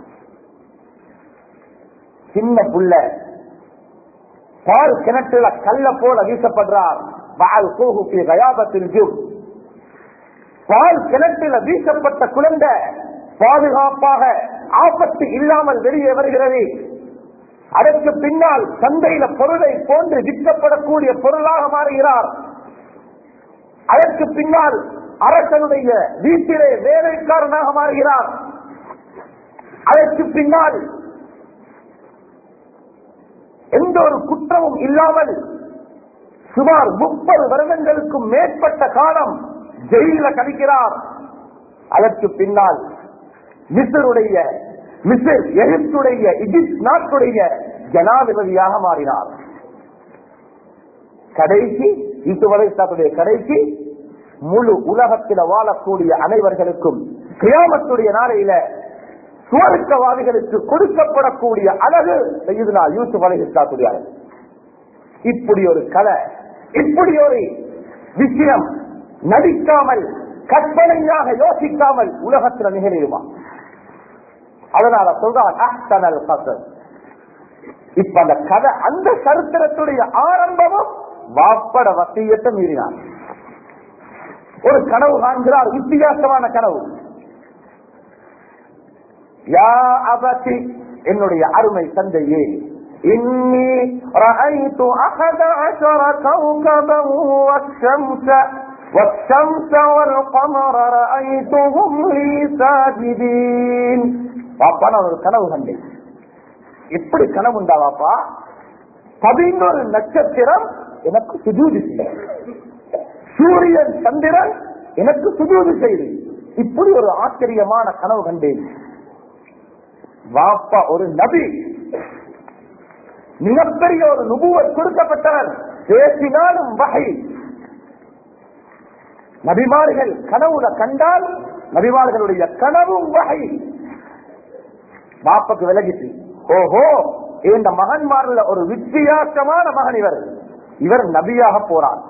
A: சின்ன புள்ள பால் கிணற்றுல கல்ல போல வீசப்படுறார் பால் கோகுப்பி கயாபத்தில் ஜூப் பால் கிணற்றில வீசப்பட்ட குழந்தை பாதுகாப்பாக ஆபத்து இல்லாமல் வெளியே வருகிறது அதற்கு பின்னால் சந்தையில பொருளை போன்று விற்கப்படக்கூடிய பொருளாக மாறுகிறார் அதற்கு பின்னால் அரசனுடைய வீட்டிலே வேலைக்காரனாக மாறுகிறார் அதற்கு பின்னால் எந்த ஒரு குற்றமும் இல்லாமல் சுமார் முப்பது வருடங்களுக்கும் மேற்பட்ட காலம் ஜெயில கழிக்கிறார் அதற்கு பின்னால் மிசருடைய மிசர் எகிப்துடைய இஜிப்ட் நாட்டுடைய ஜனாதிபதியாக மாறினார் கடைசி ஈசுவலைசாத்துடைய கடைசி முழு உலகத்தில் வாழக்கூடிய அனைவர்களுக்கும் கிராமத்துடைய நாளையில சுவர்க்கவாதிகளுக்கு கொடுக்கப்படக்கூடிய அழகு செய்யுதுனா யூசுப் அலைஹிஸ்லாத்துடைய அழகு இப்படி ஒரு கலை இப்படி ஒரு விஷயம் நடிக்காமல் கற்பனையாக யோசிக்காமல் உலகத்தில் நிகழிடுமா அதனால சொல்றான் அஹ்சனல் கசல் இப்ப அந்த கதை அந்த சரித்திரத்துடைய ஆரம்பமும் வாப்பட வசியத்தை மீறினார் ஒரு கனவு காண்கிறார் வித்தியாசமான கனவு யா அபதி என்னுடைய அருமை தந்தையே இன்னி رأيت أحد عشر كوكبا والشمس والشمس والقمر رأيتهم لي ساجدين பாப்பா நான் ஒரு கனவு கண்டேன் எப்படி கனவு உண்டா பாப்பா பதினொரு நட்சத்திரம் எனக்கு சுஜூதி செய்ய சூரியன் சந்திரன் எனக்கு சுஜூதி செய்து இப்படி ஒரு ஆச்சரியமான கனவு கண்டேன் வாப்பா ஒரு நபி மிகப்பெரிய ஒரு நுபுவத் கொடுக்கப்பட்டவர் பேசினாலும் வகை நபிமார்கள் கனவுல கண்டால் நபிமார்களுடைய கனவும் வகை பாப்பாக்கு விலகிட்டு ஓஹோ இந்த மகன்மார்ல ஒரு வித்தியாசமான மகன் இவர் இவர் நபியாக போறார்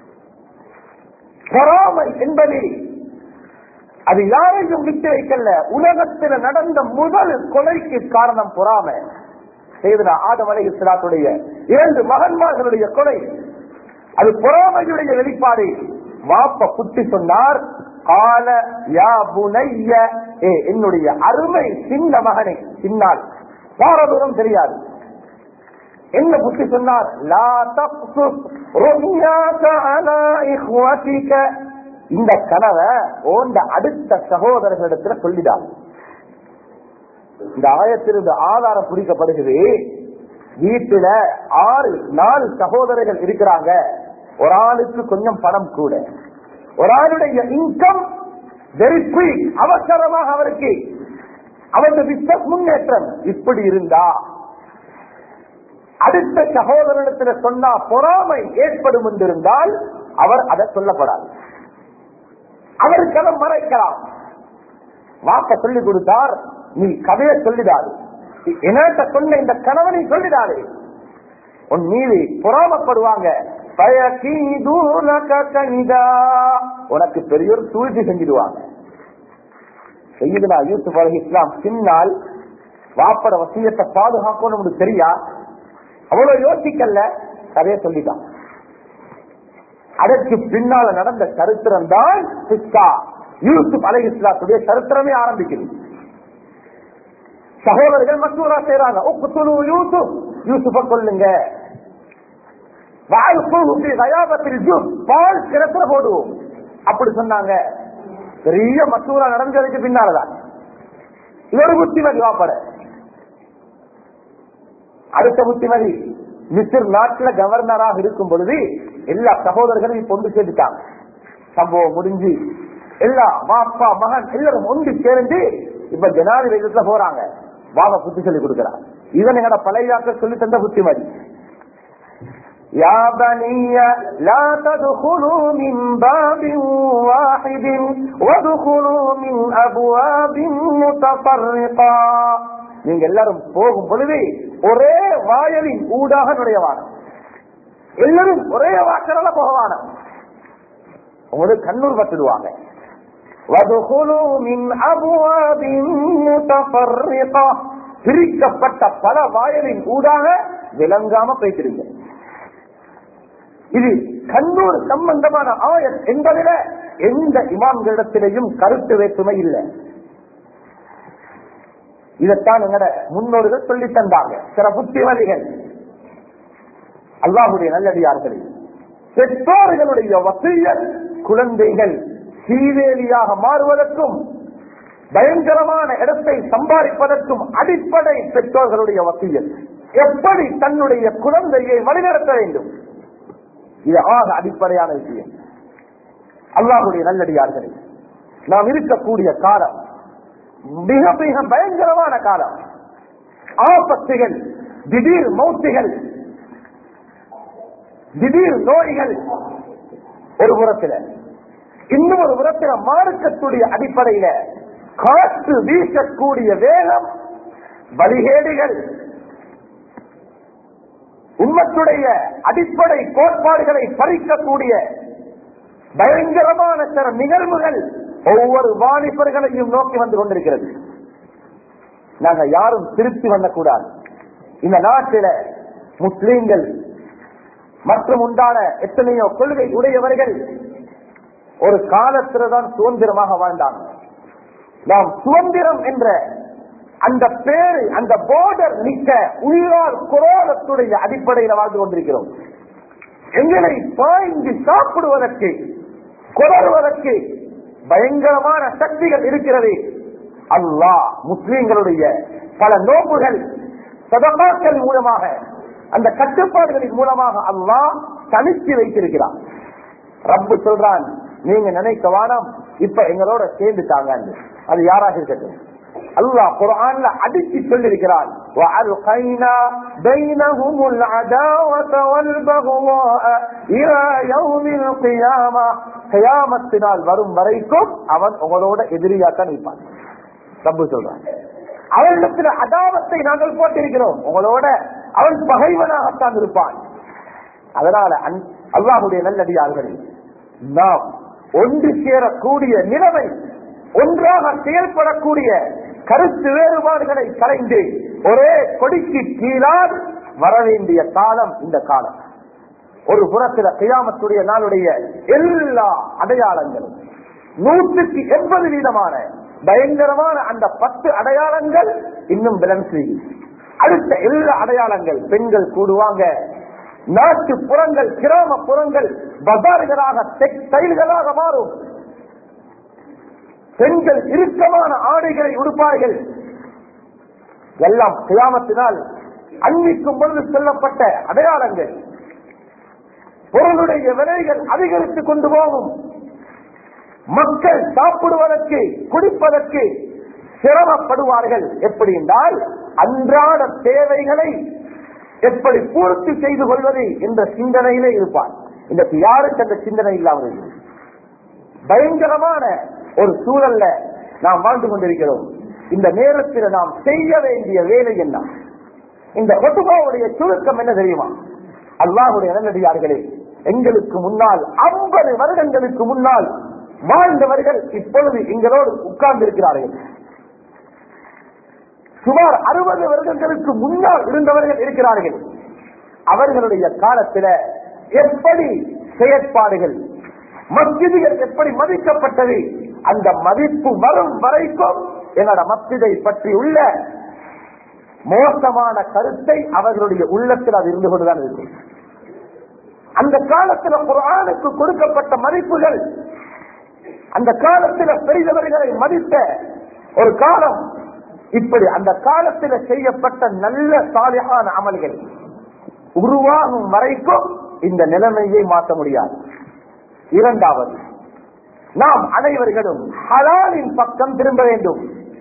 A: பொறாமை என்பது அது யாரையும் விட்டு வைக்கல உலகத்தில் நடந்த முதல் கொலைக்கு காரணம் பொறாமை செய்தனா ஆதம் அலை இஸ்லாத்துடைய இரண்டு மகன்மார்களுடைய கொலை அது பொறாமையுடைய வெளிப்பாடு வாப்ப புத்தி சொன்னார் கால யா புனைய ஏ என்னுடைய அருமை சின்ன மகனை சின்னால் பாரதூரம் தெரியாது என்ன புத்தி சொன்னார் லா தப்சுத் ருஹ்யாக அலா இஹ்வதிக இந்த கனவை ஓண்ட அடுத்த சகோதரர்களிடத்துல சொல்லிடாது இந்த ஆயத்திலிருந்து ஆதாரம் பிடிக்கப்படுகிறது வீட்டுல ஆறு நாலு சகோதரர்கள் இருக்கிறாங்க ஒரு ஆளுக்கு கொஞ்சம் பணம் கூட ஒரு ஆளுடைய இன்கம் வெரி குயிக் அவசரமாக அவருக்கு அவரது பிசினஸ் முன்னேற்றம் இப்படி இருந்தா அடுத்த சகோதரனிடத்துல சொன்னா பொறாமை ஏற்படும் என்றிருந்தால் அவர் அதை சொல்லப்படாது அவருக்கு அதை மறைக்கலாம் வாக்க சொல்லிக் கொடுத்தார் நீ கதையை சொல்லிடாது என்னட்ட சொன்ன இந்த கணவனை சொல்லிடாது உன் மீது பொறாமப்படுவாங்க உனக்கு பெரிய ஒரு சூழ்ச்சி செஞ்சிடுவாங்க செய்யுதுனா யூசுப் அலி இஸ்லாம் பின்னால் வாப்பட வசியத்தை பாதுகாக்கணும் தெரியா அவ்வளவு யோசிக்கல கதையை சொல்லிட்டான் அதற்கு பின்னால நடந்த சரித்திரம் தான் யூசுப் அலை இஸ்லாத்துடைய சரித்திரமே ஆரம்பிக்குது சகோதரர்கள் மசூரா செய்யறாங்க உப்புத்துணு யூசுப் யூசுப்ப கொல்லுங்க பால் கிணத்துல போடுவோம் அப்படி சொன்னாங்க பெரிய மசூரா நடந்ததுக்கு பின்னாலதான் இவர் புத்திமதி வாப்பட அடுத்த புத்திமதி மிஸ்ர் நாட்டுல கவர்னராக இருக்கும் பொழுது எல்லா சகோதரர்களையும் கொண்டு சேர்த்துட்டாங்க சம்பவம் முடிஞ்சு எல்லா அப்பா மகன் எல்லாரும் ஒன்று சேர்ந்து இப்ப ஜனாதிபதியத்துல போறாங்க வாங்க புத்தி சொல்லி கொடுக்கிறார் இவன் எங்கட பழையாக்க சொல்லி தந்த புத்திமதி يا بني لا تدخلوا من باب واحد وادخلوا من ابواب متفرقا நீங்க எல்லாரும் போகும் பொழுது ஒரே வாயலின் ஊடாக நுழையவான எல்லாரும் ஒரே வாக்கலால போகவான உங்களுக்கு கண்ணூர் பட்டுடுவாங்க பிரிக்கப்பட்ட பல வாயலின் ஊடாக விளங்காம பேசிருங்க இது கண்ணூர் சம்பந்தமான ஆயத் என்பதில எந்த இமாம்களிடத்திலேயும் கருத்து வேற்றுமை இல்லை இதைத்தான் எங்கட முன்னோர்கள் சொல்லி தந்தாங்க சில புத்திமதிகள் அல்லாஹுடைய நல்லடியார்கள் பெற்றோர்களுடைய வசையல் குழந்தைகள் சீவேலியாக மாறுவதற்கும் பயங்கரமான இடத்தை சம்பாதிப்பதற்கும் அடிப்படை பெற்றோர்களுடைய வசையல் எப்படி தன்னுடைய குழந்தையை வழிநடத்த வேண்டும் இது ஆக அடிப்படையான விஷயம் அல்லாஹுடைய நல்லடியார்களே நாம் இருக்கக்கூடிய காலம் மிக மிக பயங்கரமான காலம் ஆபத்துகள் திடீர் மௌத்துகள் திடீர் நோய்கள் ஒரு புறத்தில் இன்னும் ஒரு புறத்தில் மார்க்கத்துடைய அடிப்படையில காற்று வீசக்கூடிய வேகம் வழிகேடுகள் உம்மத்துடைய அடிப்படை கோட்பாடுகளை பறிக்கக்கூடிய பயங்கரமான சில நிகழ்வுகள் ஒவ்வொரு வாலிபர்களையும் நோக்கி வந்து கொண்டிருக்கிறது நாங்க யாரும் திருப்பி வரக்கூடாது இந்த நாட்டில முஸ்லீம்கள் மற்றும் உண்டான எத்தனையோ கொள்கை உடையவர்கள் ஒரு காலத்தில்தான் சுதந்திரமாக வாழ்ந்தாங்க நாம் சுதந்திரம் என்ற அந்த பேரு அந்த போர்டர் நிற்க உயிரால் குரோலத்துடைய அடிப்படையில் வாழ்ந்து கொண்டிருக்கிறோம் எங்களை பாய்ந்து சாப்பிடுவதற்கு குளறுவதற்கு பயங்கரமான சக்திகள் இருக்கிறது அல்லாஹ் முஸ்லீம்களுடைய பல நோம்புகள் சதமாக்கள் மூலமாக அந்த கட்டுப்பாடுகளின் மூலமாக அல்லாஹ் தனித்து வைத்திருக்கிறான் ரப்பு சொல்றான் நீங்க நினைக்க வானம் இப்ப எங்களோட சேர்ந்துட்டாங்க அது யாராக இருக்கட்டும் அல்லாஹ் குர்ஆன்ல அடிச்சு சொல்லிருக்கிறான் وَأَلْقَيْنَا بَيْنَهُمُ الْعَدَاوَةَ وَالْبَغْضَاءَ إِلَى يَوْمِ الْقِيَامَةِ கியாமத்தினால் வரும் வரைக்கும் அவன் உங்களோட எதிரியாத்தான் இருப்பான் ரப்பு சொல்றான் அவனிடத்தில் அதாவத்தை நாங்கள் போட்டிருக்கிறோம் உங்களோட அவன் பகைவனாகத்தான் இருப்பான் அதனால அல்லாஹுடைய நல்லடியார்கள் நாம் ஒன்று சேரக்கூடிய நிலைமை ஒன்றாக செயல்படக்கூடிய கருத்து வேறுபாடுகளை கலைந்து ஒரே கொடிக்கு கீழால் வர வேண்டிய காலம் இந்த காலம் ஒரு புறத்தில் கியாமத்துடைய நாளுடைய எல்லா அடையாளங்களும் நூற்றுக்கு எண்பது வீதமான பயங்கரமான அந்த பத்து அடையாளங்கள் இன்னும் விளங்கு அடுத்த எல்லா அடையாளங்கள் பெண்கள் கூடுவாங்க நாட்டு புறங்கள் கிராம புறங்கள் பஜார்களாக டெக்ஸ்டைல்களாக மாறும் பெண்கள் இறுக்கமான ஆடைகளை உடுப்பார்கள் எல்லாம் கிராமத்தினால் அன்பிக்கும் பொழுது சொல்லப்பட்ட அடையாளங்கள் பொருளுடைய விலைகள் அதிகரித்துக் கொண்டு போகும் மக்கள் சாப்பிடுவதற்கு குடிப்பதற்கு சிரமப்படுவார்கள் எப்படி என்றால் அன்றாட தேவைகளை எப்படி பூர்த்தி செய்து கொள்வது என்ற சிந்தனையிலே இருப்பார் இந்த யாருக்கு அந்த சிந்தனை இல்லாமல் பயங்கரமான ஒரு சூழல்ல நாம் வாழ்ந்து கொண்டிருக்கிறோம் இந்த நேரத்தில் நாம் செய்ய வேண்டிய வேலை என்ன இந்த கொட்டுபாவுடைய சுருக்கம் என்ன தெரியுமா அல்லாஹுடைய நல்லடியார்களே எங்களுக்கு முன்னால் ஐம்பது வருடங்களுக்கு முன்னால் வாழ்ந்தவர்கள் இப்பொழுது எங்களோடு உட்கார்ந்து இருக்கிறார்கள் சுமார் அறுபது வருடங்களுக்கு முன்னால் இருந்தவர்கள் இருக்கிறார்கள் அவர்களுடைய காலத்தில் எப்படி செயற்பாடுகள் மஸ்ஜிதுகள் எப்படி மதிக்கப்பட்டது அந்த மதிப்பு வரும் வரைக்கும் என்னோட மஸ்ஜிதை பற்றி உள்ள மோசமான கருத்தை அவர்களுடைய உள்ளத்தில் அது இருந்து கொண்டுதான் இருக்கும் அந்த காலத்தில் குரானுக்கு கொடுக்கப்பட்ட மதிப்புகள் அந்த காலத்தில் பெரிதவர்களை மதித்த ஒரு காலம் இப்படி அந்த காலத்தில் செய்யப்பட்ட நல்ல சாலியான அமல்கள் உருவாகும் வரைக்கும் இந்த நிலைமையை மாற்ற முடியாது இரண்டாவது நாம் அனைவர்களும் ஹலாலின் பக்கம் திரும்ப வேண்டும்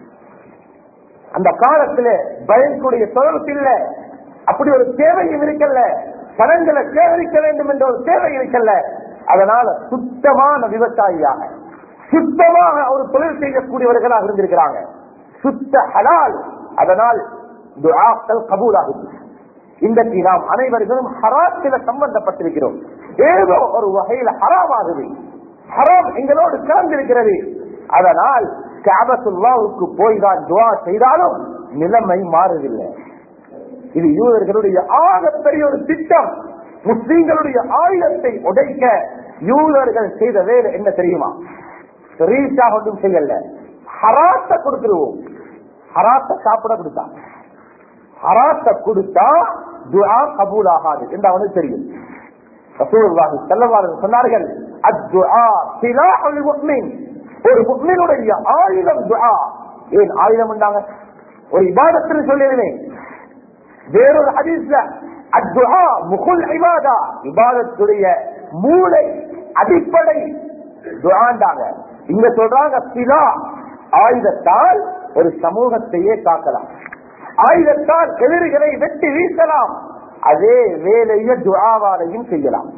A: அந்த காலத்துல பயனுடைய தொடர்பு இல்ல அப்படி ஒரு தேவையும் இருக்கல்ல பணங்களை சேகரிக்க வேண்டும் என்ற ஒரு தேவை இருக்கல்ல அதனால சுத்தமான விவசாயியாக சுத்தமாக ஒரு தொழில் செய்யக்கூடியவர்களாக இருந்திருக்கிறாங்க சுத்த ஹலால் அதனால் துஆக்கள் கபூலாகும் இன்றைக்கு நாம் அனைவர்களும் ஹராத்தில சம்பந்தப்பட்டிருக்கிறோம் ஏதோ ஒரு வகையில் ஹராமாகுது ஹராம் எங்களோடு கலந்திருக்கிறது அதனால் காபத்துல்லாவுக்கு போய் தான் துவா செய்தாலும் நிலைமை மாறுதில்லை இது யூதர்களுடைய ஆகப்பெரிய ஒரு திட்டம் முஸ்லீம்களுடைய ஆயுதத்தை உடைக்க யூதர்கள் செய்த வேலை என்ன தெரியுமா ரீசா ஒன்றும் செய்யல ஹராத்த கொடுத்துருவோம் ஹராத்த சாப்பிட கொடுத்தா ஹராத்த கொடுத்தா துஆ கபூல் ஆகாது என்று அவனுக்கு தெரியும் ரசூலுல்லாஹி ஸல்லல்லாஹு அலைஹி சொன்னார்கள் அத்துஆ சிலாஹுல் முஃமின் ஒரு முஃமினுடைய ஆயுதம் துஆ ஏன் ஆயுதம் உண்டாங்க ஒரு இபாதத்தில் சொல்லிடுவேன் வேறொரு ஹதீஸ்ல அத்துஆ முகுல் இபாதா இபாதத்துடைய மூளை அடிப்படை துஆண்டாங்க இங்க சொல்றாங்க சிலா ஆயுதத்தால் ஒரு சமூகத்தையே காக்கலாம் ஆயுதத்தால் எதிரிகளை வெட்டி வீசலாம் அதே வேலையை துஆவாரையும் செய்யலாம்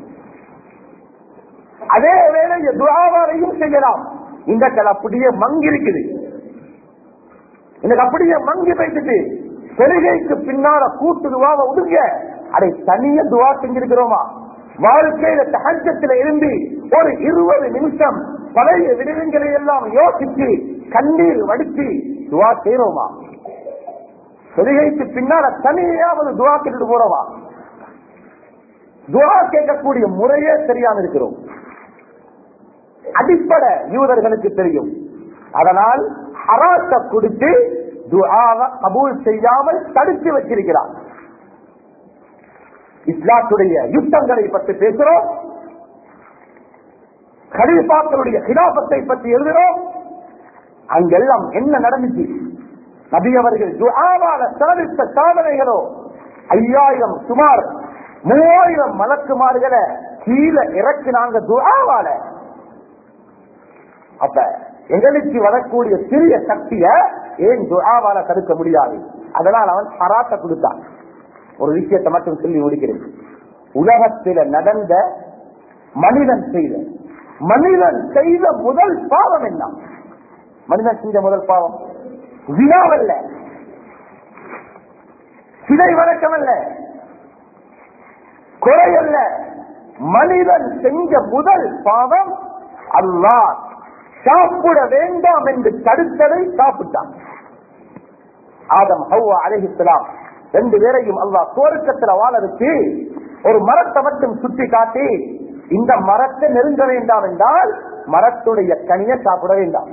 A: அதே வேலையை துஆவாரையும் செய்யலாம் இந்த அப்படியே மங்கி இருக்குது எனக்கு அப்படியே மங்கி வைத்துட்டு பெருகைக்கு பின்னால கூட்டு துவாவை உடுங்க அதை தனிய துவா செஞ்சிருக்கிறோமா வாழ்க்கையில தகஞ்சத்துல இருந்து ஒரு இருபது நிமிஷம் பழைய விடயங்களை எல்லாம் யோசித்து கண்ணீர் வடித்து துவா செய்யறோமா தொழுகைக்கு பின்னால தனியாவது துவா கேட்டுட்டு போறோமா துவா கேட்கக்கூடிய முறையே தெரியாம இருக்கிறோம் அடிப்படை யூதர்களுக்கு தெரியும் அதனால் ஹராத்த கொடுத்து துஆவை கபூல் செய்யாமல் தடுத்து வச்சிருக்கிறார் இஸ்லாத்துடைய யுத்தங்களை பற்றி பேசுறோம் கலீஃபாக்களுடைய கிலாபத்தை பற்றி எழுதுறோம் அங்கெல்லாம் என்ன நடந்துச்சு நபி அவர்கள் துஆவால சாதித்த சாதனைகளோ ஐயாயிரம் சுமார் மூவாயிரம் மலக்குமார்களை கீழே இறக்கினாங்க துஆவால அப்ப எங்களுக்கு வரக்கூடிய சிறிய சக்திய ஏன் துஆவால தடுக்க முடியாது அதனால் அவன் ஹராத்த கொடுத்தான் ஒரு விஷயத்தை மட்டும் சொல்லி முடிக்கிறேன் உலகத்தில நடந்த மனிதன் செய்த மனிதன் செய்த முதல் பாவம் என்ன மனிதன் செஞ்ச முதல் பாவம் வினாவல்ல சிலை வழக்கம் அல்ல குறையல்ல மனிதன் செஞ்ச முதல் பாவம் அல்லாஹ் சாப்பிட வேண்டாம் என்று தடுத்ததை சாப்பிட்டான் ஆதம் ஹவ்வா அலைஹிஸ்ஸலாம் ரெண்டு பேரையும் அல்லாஹ் சுவர்க்கத்துல வாழ வச்சு ஒரு மரத்தை மட்டும் சுட்டி காட்டி இந்த மரத்தை நெருங்க வேண்டாம் என்றால் மரத்துடைய கனியை சாப்பிட வேண்டாம்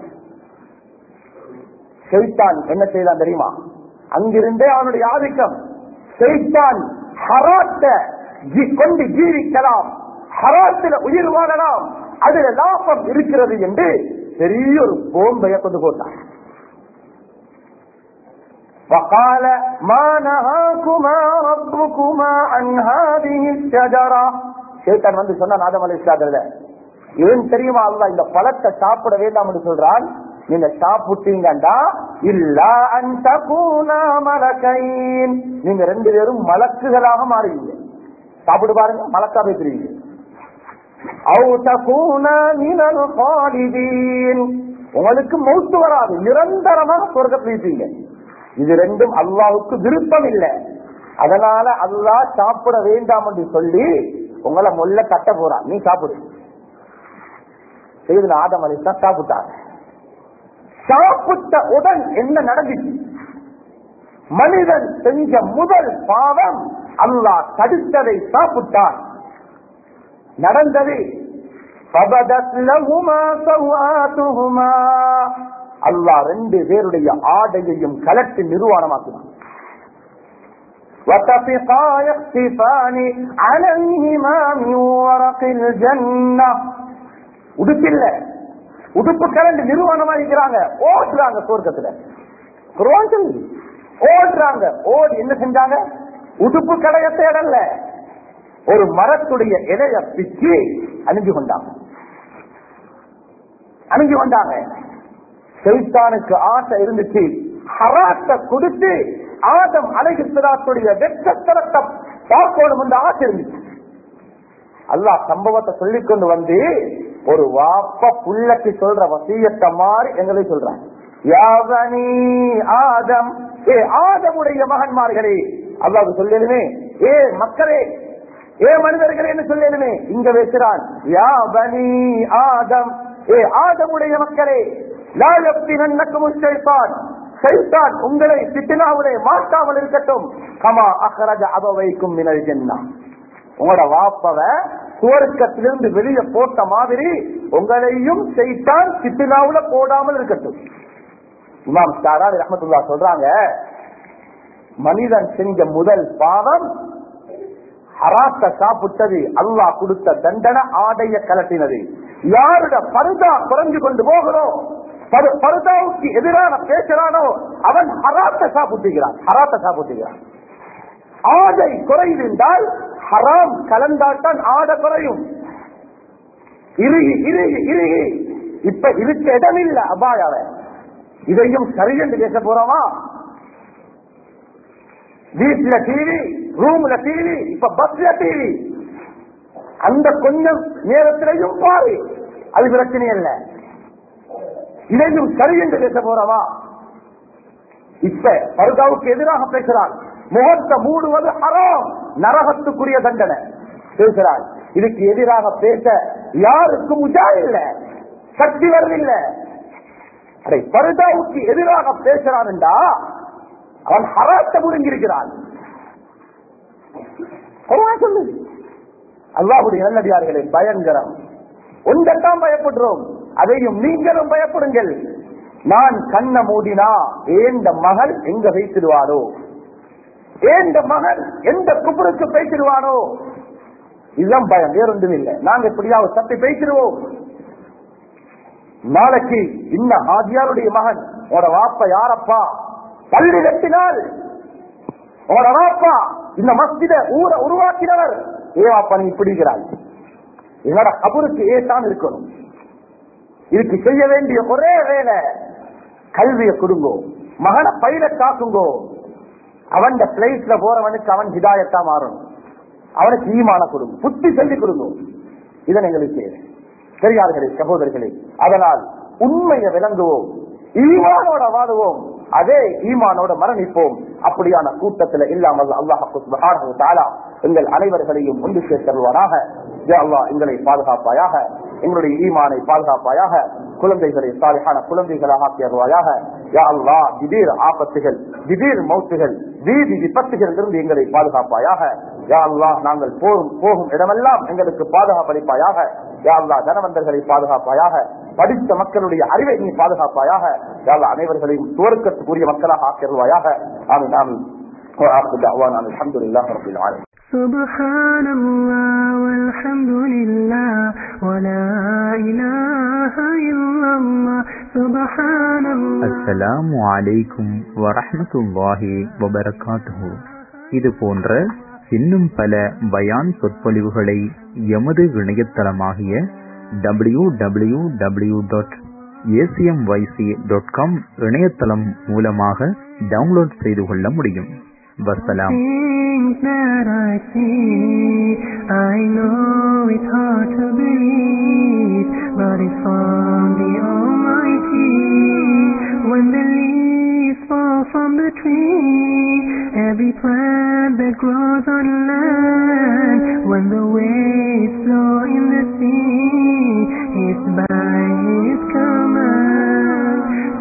A: செய்தான் என்ன செய்தான் தெரியுமா அங்கிருந்தே அவனுடைய ஆதிக்கம் செய்தான் ஹராத்த ஜி- கொண்டு ஜீவிக்கலாம் ஹராத்தில உயிர் வாழலாம் அதுல லாபம் இருக்கிறது என்று பெரிய ஒரு போம்பைய கொண்டு போட்டான் وقال ما نهاكما ربكما عن هذه الشجرة ஷேத்தான் வந்து சொன்னான் ஆதம் அலி இஸ்லாத்துல ஏன் தெரியுமா அல்லாஹ் இந்த பழத்தை சாப்பிட வேண்டாம் என்று சொல்றான் நீங்க சாப்பிட்டீங்கடா இல்ல அந்த மலக்கைன் நீங்க ரெண்டு பேரும் மலக்குகளாக மாறுவீங்க சாப்பிட்டு பாருங்க மலக்கா பேசுறீங்க أو تكون من الخالدين உங்களுக்கு மௌத்து வராது நிரந்தரமாக சொர்க்கத்தில் இருப்பீங்க இது ரெண்டும் அல்லாஹுக்கு விருப்பம் இல்லை அதனால அல்லாஹ் சாப்பிட வேண்டாம் என்று சொல்லி உங்களை முல்ல கட்ட போறான் நீ சாப்பிடு செய்து ஆதம் அலிஸ்லாம் சாப்பிட்டாங்க சாப்பிட்ட உடன் என்ன நடந்துச்சு மனிதன் செஞ்ச முதல் பாவம் அல்லாஹ் தடுத்ததை சாப்பிட்டான் நடந்தது فَبَدَتْ لَهُمَا سَوْآتُهُمَا அல்லாஹ் ரெண்டு பேருடைய ஆடையையும் கலட்டி நிர்வாணமாக்கினான் وَتَفِقَا يَخْصِفَانِ عَلَيْهِمَا مِنْ وَرَقِ الْجَنَّةِ உடுப்பில்ல உடுப்பு கலந்து நிர்வாணமாக்கிறாங்க ஓடுறாங்க சொர்க்கத்துல குர்ஆன் சொல்லுது. ஓடுறாங்க ஓடி என்ன செஞ்சாங்க உடுப்பு கடைய தேடல ஒரு மரத்துடைய இலைய பிச்சு அணிஞ்சு கொண்டாங்க அணிஞ்சு கொண்டாங்க செய்தானுக்கு ஆசை இருந்துச்சு ஹராத்த கொடுத்து ஆதம் அழகிஸ்வராத்துடைய வெற்றத்தரத்தை பார்க்கணும் என்று ஆசை இருந்துச்சு அல்லாஹ் சம்பவத்தை சொல்லிக் கொண்டு வந்து ஒரு வாப்ப புள்ளக்கு சொல்ற வசியத்தை மாதிரி எங்களை சொல்றாங்க யாவனி ஆதம் ஏ ஆதமுடைய மகன்மார்களே அல்லாஹ் சொல்லணுமே ஏ மக்களே ஏ மனிதர்களே என்று சொல்லணுமே இங்க பேசுறான் யா பனி ஆதம் ஏ ஆதமுடைய மக்களே லா யப்தினன்னக்கும் ஷைத்தான் ஷைத்தான் உங்களை பித்னாவிலே மாட்டாமல் இருக்கட்டும் கமா அஹ்ரஜ அபவைக்கும் மினல் ஜன்னah உங்களோட வாப்பவ சுவர்க்கத்திலிருந்து வெளியே போட்ட மாதிரி உங்களையும் செய்தான் சித்தினாவுல போடாமல் இருக்கட்டும் இமாம் சாரார் ரஹமத்துல்லா சொல்றாங்க மனிதன் செஞ்ச முதல் பாவம் ஹராத்த சாப்பிட்டது அல்லாஹ் கொடுத்த தண்டனை ஆடைய கலட்டினது யாருட பருதா குறைஞ்சு கொண்டு போகிறோம் பரு- பருதாவுக்கு எதிரான பேசுறானோ அவன் ஹராத்த சாப்பிட்டுகிறான் ஹராத்த சாப்பிட்டுகிறான் ஆடை குறைந்தால் ஹராம் கலந்தால்தான் ஆடை குறையும் இறுகி இறுகி இறுகி இப்ப இருக்க இடம் இல்ல அபாயாவ இதையும் சரி என்று பேச போறோமா வீட்டுல டிவி ரூம்ல டிவி இப்ப பஸ்ல டிவி அந்த கொஞ்சம் நேரத்திலையும் பாரு அது பிரச்சனை இல்ல இதையும் சரி என்று பேச போறோமா இப்ப பருதாவுக்கு எதிராக பேசுறான் முகத்தை மூடுவது ஹராம் நரகத்துக்குரிய தண்டனை பேசுறான் இதுக்கு எதிராக பேச யாருக்கும் உஜா இல்ல சக்தி வரவில்ல அடே பருதாவுக்கு எதிராக பேசுறான் என்றா அவன் ஹராத்த முழுங்கியிருக்கிறான் குர்ஆன் சொல்லுது அல்லாஹுடைய நல்லடியார்களே பயங்கரம் ஒன்றத்தான் பயப்படுறோம் அதையும் நீங்களும் பயப்படுங்கள் நான் கண்ண மூடினா ஏந்த மகள் எங்க வைத்திடுவாரோ ஏந்த மகன் எந்த குபுருக்கு பேசிடுவானோ இதுதான் பயம் வேறொன்றும் இல்லை நாங்க எப்படியாவது தப்பி பேசிடுவோம் நாளைக்கு இந்த ஆதியாருடைய மகன் உட வாப்ப யாரப்பா பள்ளி கட்டினால் உட வாப்பா இந்த மஸ்ஜித ஊரை உருவாக்கினவர் ஏ வாப்பா நீ பிடிக்கிறாய் என்னோட கபருக்கு ஏதான் இருக்கணும் இதுக்கு செய்ய வேண்டிய ஒரே வேலை கல்வியை கொடுங்கோ மகனை பயிர காக்குங்கோ அவன் பிளேஸ்ல போறவனுக்கு அவன் ஹிதாயத்தா மாறணும் அவனுக்கு ஈமான கொடுங்க புத்தி சொல்லி கொடுங்க இதன் எங்களுக்கு தேவை பெரியார்களே சகோதரர்களே அதனால் உண்மையை விளங்குவோம் ஈமானோட வாழுவோம் அதே ஈமானோட மரணிப்போம் அப்படியான கூட்டத்தில் இல்லாமல் அல்லாஹ் எங்கள் அனைவர்களையும் ஒன்று சேர்த்தருவாராக யா அல்லாஹ் எங்களை பாதுகாப்பாயாக எங்களுடைய ஈமானை பாதுகாப்பாயாக குழந்தைகளை சாலையான குழந்தைகளாக ஆக்கியருவாயாக யா அல்லாஹ் திடீர் ஆபத்துகள் திடீர் மௌத்துகள் வீதி விபத்துகள் இருந்து எங்களை பாதுகாப்பாயாக யா அல்லாஹ் நாங்கள் போகும் போகும் இடமெல்லாம் எங்களுக்கு பாதுகாப்பளிப்பாயாக யா அல்லாஹ் தனவந்தர்களை பாதுகாப்பாயாக படித்த மக்களுடைய அறிவை நீ பாதுகாப்பாயாக யா அல்லாஹ் அனைவர்களையும் துவர்க்கத்துக்குரிய மக்களாக ஆக்கியருவாயாக ஆமீன் ஆமீன் وآخر دعوانا الحمد لله رب العالمين
B: سبحان الله والحمد لله ولا إله إلا الله سبحان الله
C: அஸ்ஸலாமு அலைக்கும் வரஹ்மத்துல்லாஹி வபரகாத்துஹு இது போன்ற இன்னும் பல பயான் சொற்பொழிவுகளை எமது இணையதளமாகிய W W W dot ACMYC dot com இணையதளம் மூலமாக டவுன்லோட் செய்து கொள்ள முடியும் வசலாம்
B: Things that I see, I know it's hard to believe, but it's from the Almighty. When the leaves fall from the tree, every plant that grows on land, when the waves flow in the sea, it's by His command.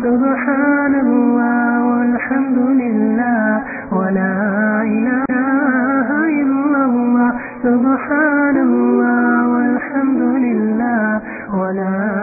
B: Subhanallah, walhamdulillah, wa la ilaha illallah. Subhanallah, walhamdulillah, wa la